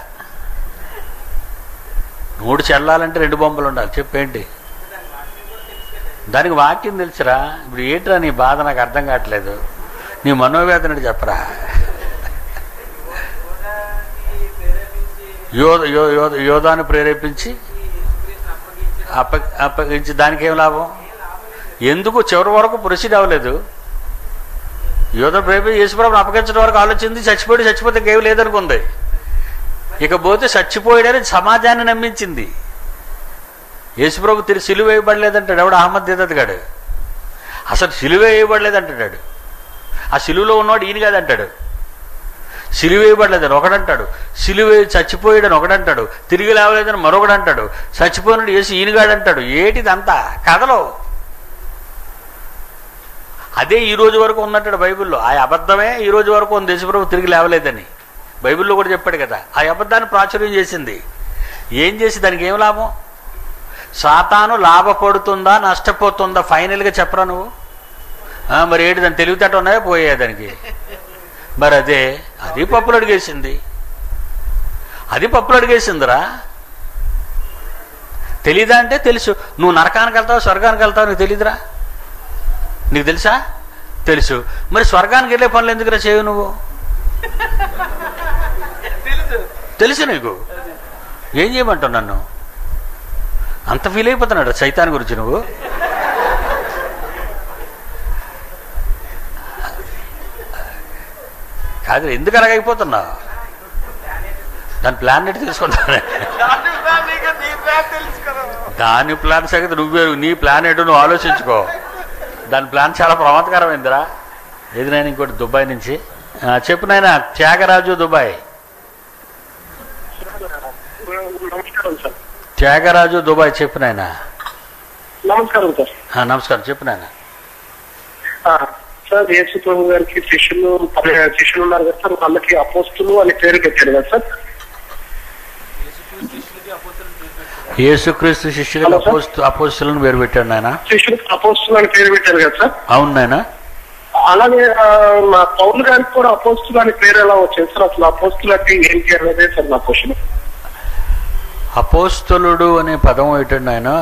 నోటు చల్లాలంటే రెండు బొమ్మలు ఉండాలి చెప్పేంటి దానికి వాక్యం తెలుసురా ఇప్పుడు ఏంట్రా నీ బాధ నాకు అర్థం కావట్లేదు నీ మనోవేదనని చెప్పరా యోధ యో యోధ యోధాన్ని ప్రేరేపించి అప్ప అప్పగించి దానికి ఏం లాభం ఎందుకు చివరి వరకు ప్రొసీడ్ అవ్వలేదు యోధ ప్రేరేపించి యేసుప్రభుని అప్పగించడం వరకు ఆలోచించి చచ్చిపోయి చచ్చిపోతే ఇంకేం లేదనుకుంది ఇకపోతే చచ్చిపోయాడని సమాజాన్ని నమ్మించింది యేసుప్రభు తిరిగి సిలువ వేయబడలేదంటాడు ఎవడు అహ్మద్ దిదత్ గాడు అసలు సిలువ వేయబడలేదంటాడు ఆ సిలువలో ఉన్నవాడు ఈయన కాదంటాడు సిలువ వేయబడలేదని ఒకడంటాడు సిలువ చచ్చిపోయాడని ఒకడంటాడు తిరిగి లేవలేదని మరొకడు అంటాడు చచ్చిపోయినాడు వేసి ఈయనగాడంటాడు ఏటిదంతా కథలో అదే ఈ రోజు వరకు ఉన్నట్టు బైబిల్లో ఆ అబద్ధమే ఈ రోజు వరకు ఉంది దేశప్రభు తిరిగి లేవలేదని బైబిల్లో కూడా చెప్పాడు కదా ఆ అబద్ధాన్ని ప్రాచుర్యం చేసింది ఏం చేసి దానికి ఏం లాభం సాతాను లాభపడుతుందా నష్టపోతుందా ఫైనల్గా చెప్పరా నువ్వు ఆ, మరి ఏంటి దాని తెలివితేట ఉన్నాయా పోయే దానికి మరి అదే అది పప్పులు అడిగేసింది అది పప్పులు అడిగేసిందిరా తెలీదా అంటే తెలుసు నువ్వు నరకానికి వెళ్తావు స్వర్గానికి వెళ్తావు నీకు తెలీదురా నీకు తెలుసా తెలుసు మరి స్వర్గానికి వెళ్ళే పనులు ఎందుకురా చేయవు నువ్వు తెలుసు నీకు ఏం చేయమంటావు నన్ను అంత ఫీల్ అయిపోతున్నాడు సైతాన్ గురించి నువ్వు కాదు ఎందుకు అలాగైపోతున్నావు దాని ప్లాన్ ఎట్టి తెలుసుకుంటాను దాని ప్లాన్ సంగతి నువ్వే నీ ప్లాన్ ఏంటో నువ్వు ఆలోచించుకో దాని ప్లాన్ చాలా ప్రమాదకరమైందిరా ఏది నేను ఇంకోటి దుబాయ్ నుంచి ఆ, చెప్పు నాయన త్యాగరాజు దుబాయ్ నమస్కారం సార్ త్యాగరాజు దుబాయ్ చెప్పు నాయన నమస్కారం సార్ ఆ, నమస్కారం చెప్పు నాయన ఆ, సార్ యేసు ప్రభు గారికి శిష్యులు పది శిష్యులు ఉన్నారు కదా సార్ వాళ్ళకి అపోస్తులు అని పేరు పెట్టారు కదా సార్ యేసుక్రీస్తు శిష్యులకు హలో, సార్. అపోస్తు అపోస్తులను వేరు పెట్టాడు నాయన శిష్యులకు అపోస్తులు అని పేరు పెట్టారు కదా సార్ అవును నాయన అలాగే ఆ, మా పౌరులు గారికి కూడా అపోస్తులు అని పేరు ఎలా వచ్చింది సార్ అసలు అపోస్తులు అంటే ఏంటి అనేదే సార్ నా క్వశ్చన్ అపోస్తలుడు అనే పదం ఏంటండి ఆయన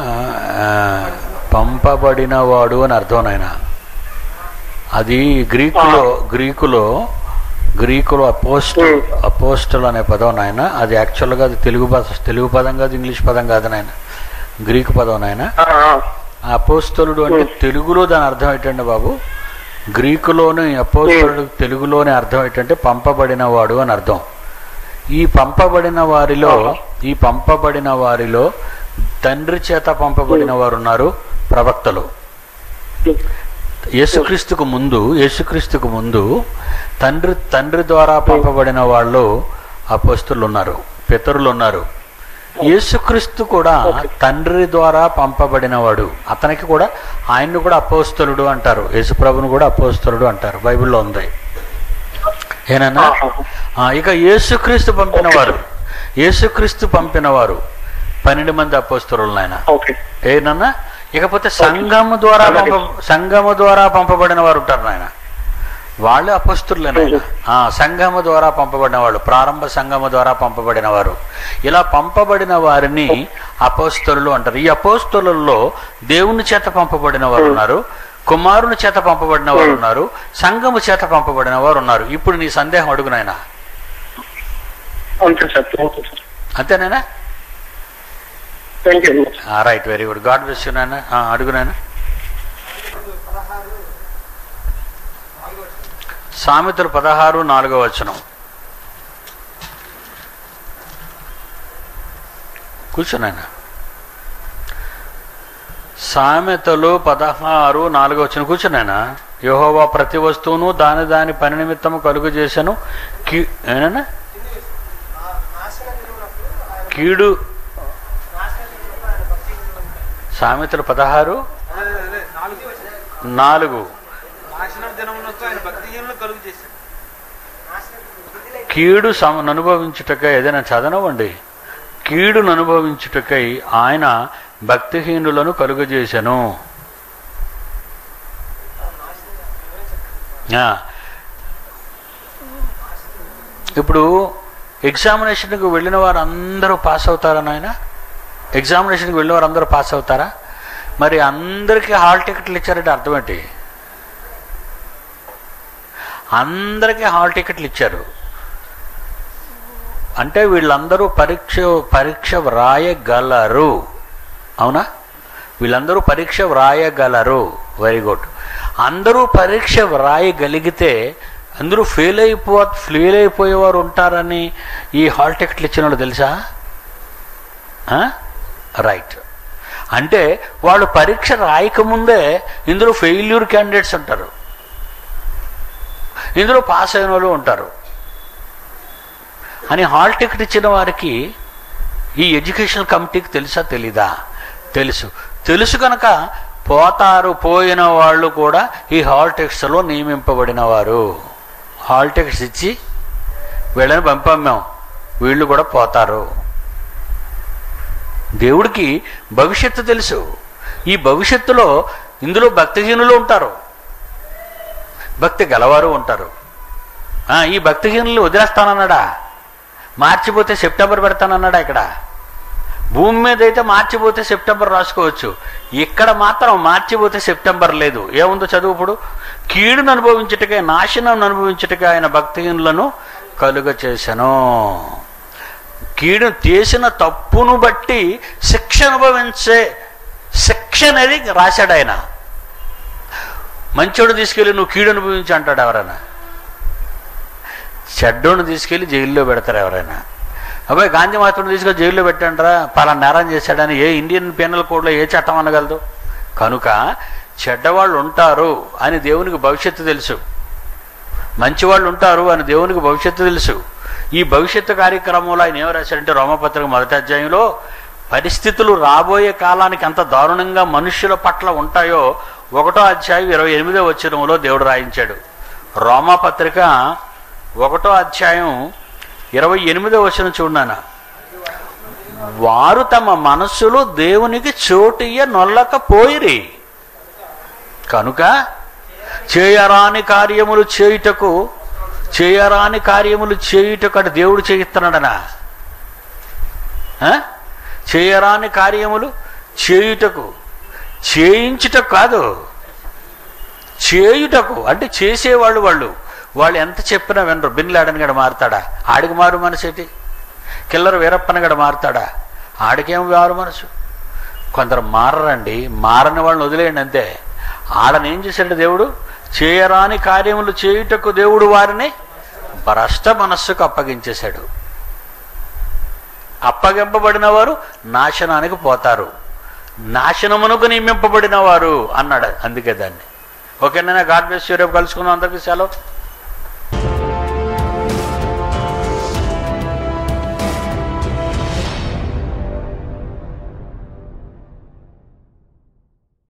పంపబడిన వాడు అని అర్థం నాయన అది గ్రీకులో గ్రీకులో గ్రీకులో అపోస్టల్ అపోస్టల్ అనే పదం నాయన అది యాక్చువల్గా అది తెలుగు భాష తెలుగు పదం కాదు ఇంగ్లీష్ పదం కాదు నాయన గ్రీకు పదం నాయన ఆ అపోస్తలుడు అంటే తెలుగులో దాని అర్థం ఏంటండి బాబు గ్రీకులోని అపోస్తలుడు తెలుగులోని అర్థం ఏంటంటే పంపబడిన వాడు అని అర్థం ఈ పంపబడిన వారిలో ఈ పంపబడిన వారిలో తండ్రి చేత పంపబడిన వారు ఉన్నారు ప్రవక్తలు యేసుక్రీస్తుకు ముందు యేసుక్రీస్తుకు ముందు తండ్రి తండ్రి ద్వారా పంపబడిన వాళ్ళు అపోస్తులు ఉన్నారు పితరులు ఉన్నారు యేసుక్రీస్తు కూడా తండ్రి ద్వారా పంపబడినవాడు అతనికి కూడా ఆయన్ని కూడా అపోస్తలుడు అంటారు యేసుప్రభుని కూడా అపోస్తలుడు అంటారు బైబిల్లో ఉంది ఏనన్నా ఆ, ఇక యేసుక్రీస్తు పంపినవారు యేసుక్రీస్తు పంపినవారు పన్నెండు మంది అపోస్తలులు నాయన ఓకే ఏనన్నా ఇకపోతే సంఘము ద్వారా పంప సంఘము ద్వారా పంపబడిన వారు ఉంటారు నాయన వాళ్ళు అపస్తులే నాయన ఆ, సంఘము ద్వారా పంపబడిన వాళ్ళు ప్రారంభ సంఘము ద్వారా పంపబడిన వారు ఇలా పంపబడిన వారిని అపోస్తలు అంటారు ఈ అపోస్తలలో దేవుని చేత పంపబడిన వారు ఉన్నారు కుమారుని చేత పంపబడిన వారు ఉన్నారు సంఘము చేత పంపబడిన వారు ఉన్నారు ఇప్పుడు నీ సందేహం అడుగు నాయన అంతే సార్ ఓకే సార్ అంతేనాయనా thank you right very good God bless you నాయన ఆ, అడుగు నాయన సామెతలు పదహారు నాలుగో వచనం కూర్చోనాయన సామెతలు పదహారు నాలుగో వచ్చిన కూర్చున్నాయన యహోవా ప్రతి వస్తువును దాని దాని పని నిమిత్తము కలుగు చేశాను కీ ఏనా కీడు సామెతలు పదహారు నాలుగు నాశనం దినమునకు ఆయన భక్తిహీనులు కలుగు చేశాడు కీడు సమ అనుభవించుటకై ఏదైనా చదనవండి కీడును అనుభవించుటకై ఆయన భక్తిహీనులను కలుగజేశాను ఆ. ఇప్పుడు ఎగ్జామినేషన్కి వెళ్ళిన వారు అందరూ పాస్ అవుతారా నాయన ఎగ్జామినేషన్కి వెళ్ళిన వారు అందరూ పాస్ అవుతారా మరి అందరికీ హాల్ టికెట్లు ఇచ్చారంటే అర్థం ఏంటి అందరికీ హాల్ టికెట్లు ఇచ్చారు అంటే వీళ్ళందరూ పరీక్ష పరీక్ష వ్రాయగలరు అవునా వీళ్ళందరూ పరీక్ష వ్రాయగలరు వెరీ గుడ్ అందరూ పరీక్ష వ్రాయగలిగితే అందరూ ఫెయిల్ అయిపో ఫెయిల్ అయిపోయేవారు ఉంటారని ఈ హాల్ టికెట్లు ఇచ్చిన వాళ్ళు తెలుసా రైట్ అంటే వాళ్ళు పరీక్ష రాయకముందే ఇందులో ఫెయిల్యూర్ క్యాండిడేట్స్ ఉంటారు ఇందులో పాస్ అయిన వాళ్ళు ఉంటారు అని హాల్ టికెట్ ఇచ్చిన వారికి ఈ ఎడ్యుకేషన్ కమిటీకి తెలుసా తెలీదా తెలుసు తెలుసు కనుక పోతారు పోయిన వాళ్ళు కూడా ఈ హాల్ టికెట్స్లో నియమింపబడిన వారు హాల్ టికెట్స్ ఇచ్చి వీళ్ళని పంపాం మేము వీళ్ళు కూడా పోతారు దేవుడికి భవిష్యత్తు తెలుసు ఈ భవిష్యత్తులో ఇందులో భక్తిహీనులు ఉంటారు భక్తి గలవారు ఉంటారు ఆ, ఈ భక్తిహీనులు వదిలేస్తానన్నాడా మార్చిపోతే సెప్టెంబర్ పెడతానన్నాడా ఇక్కడ భూమి మీద అయితే మార్చిపోతే సెప్టెంబర్ రాసుకోవచ్చు ఇక్కడ మాత్రం మార్చిపోతే సెప్టెంబర్ లేదు ఏముందో చదువు ఇప్పుడు కీడును అనుభవించుటకే నాశనం అనుభవించుటకే ఆయన భక్తిహీనులను కలుగ చేశాను కీడు చేసిన తప్పును బట్టి శిక్ష అనుభవించే శిక్ష అనేది రాశాడు ఆయన మంచోడు తీసుకెళ్ళి నువ్వు కీడు అనుభవించి అంటాడు ఎవరైనా చెడ్డోని తీసుకెళ్ళి జైల్లో పెడతారు ఎవరైనా అబ్బాయి గాంధీ మహాత్ముడు తీసుకొని జైల్లో పెట్టంటారా పలానా నేరం చేశాడని ఏ ఇండియన్ పీనల్ కోడ్లో ఏ చట్టం అనగలదు కనుక చెడ్డవాళ్ళు ఉంటారు అని దేవునికి భవిష్యత్తు తెలుసు మంచివాళ్ళు ఉంటారు అని దేవునికి భవిష్యత్తు తెలుసు ఈ భవిష్యత్తు కార్యక్రమంలో ఆయన ఏం రాశాడంటే రోమపత్రిక మొదటి అధ్యాయంలో పరిస్థితులు రాబోయే కాలానికి ఎంత దారుణంగా మనుష్యుల పట్ల ఉంటాయో ఒకటో అధ్యాయం ఇరవై ఎనిమిదో వచ్చినంలో దేవుడు రాయించాడు రోమపత్రిక ఒకటో అధ్యాయం ఇరవై ఎనిమిదో వచ్చిన చూడన్నాను వారు తమ మనస్సులో దేవునికి చోటియ్య నొల్లకపోయిరి కనుక చేయరాని కార్యములు చేయుటకు చేయరాని కార్యములు చేయుటకు అటు దేవుడు చేయిస్తున్నాడనా ఆ? చేయరాని కార్యములు చేయుటకు చేయించుటకు కాదు చేయుటకు అంటే చేసేవాళ్ళు వాళ్ళు వాళ్ళు ఎంత చెప్పినా వినరు బిన్ లాడన్ గడ మారుతాడా ఆడికి మారు మనసు ఏంటి కిల్లర వీరప్పన గడ మారుతాడా ఆడికేం మారు మనసు కొందరు మారరండి మారని వాళ్ళని వదిలేయండి అంతే ఆడనేం చేశాడు దేవుడు చేయరాని కార్యములు చేయుటకు దేవుడు వారిని భ్రష్ట మనస్సుకు అప్పగించేశాడు అప్పగింపబడిన వారు నాశనానికి పోతారు నాశనమునకు నియమింపబడిన వారు అన్నాడు అందుకే దాన్ని ఓకేనా గాడ్ బ్లెస్ యూ రేపు కలుసుకుందాం అందరికీ సెలవు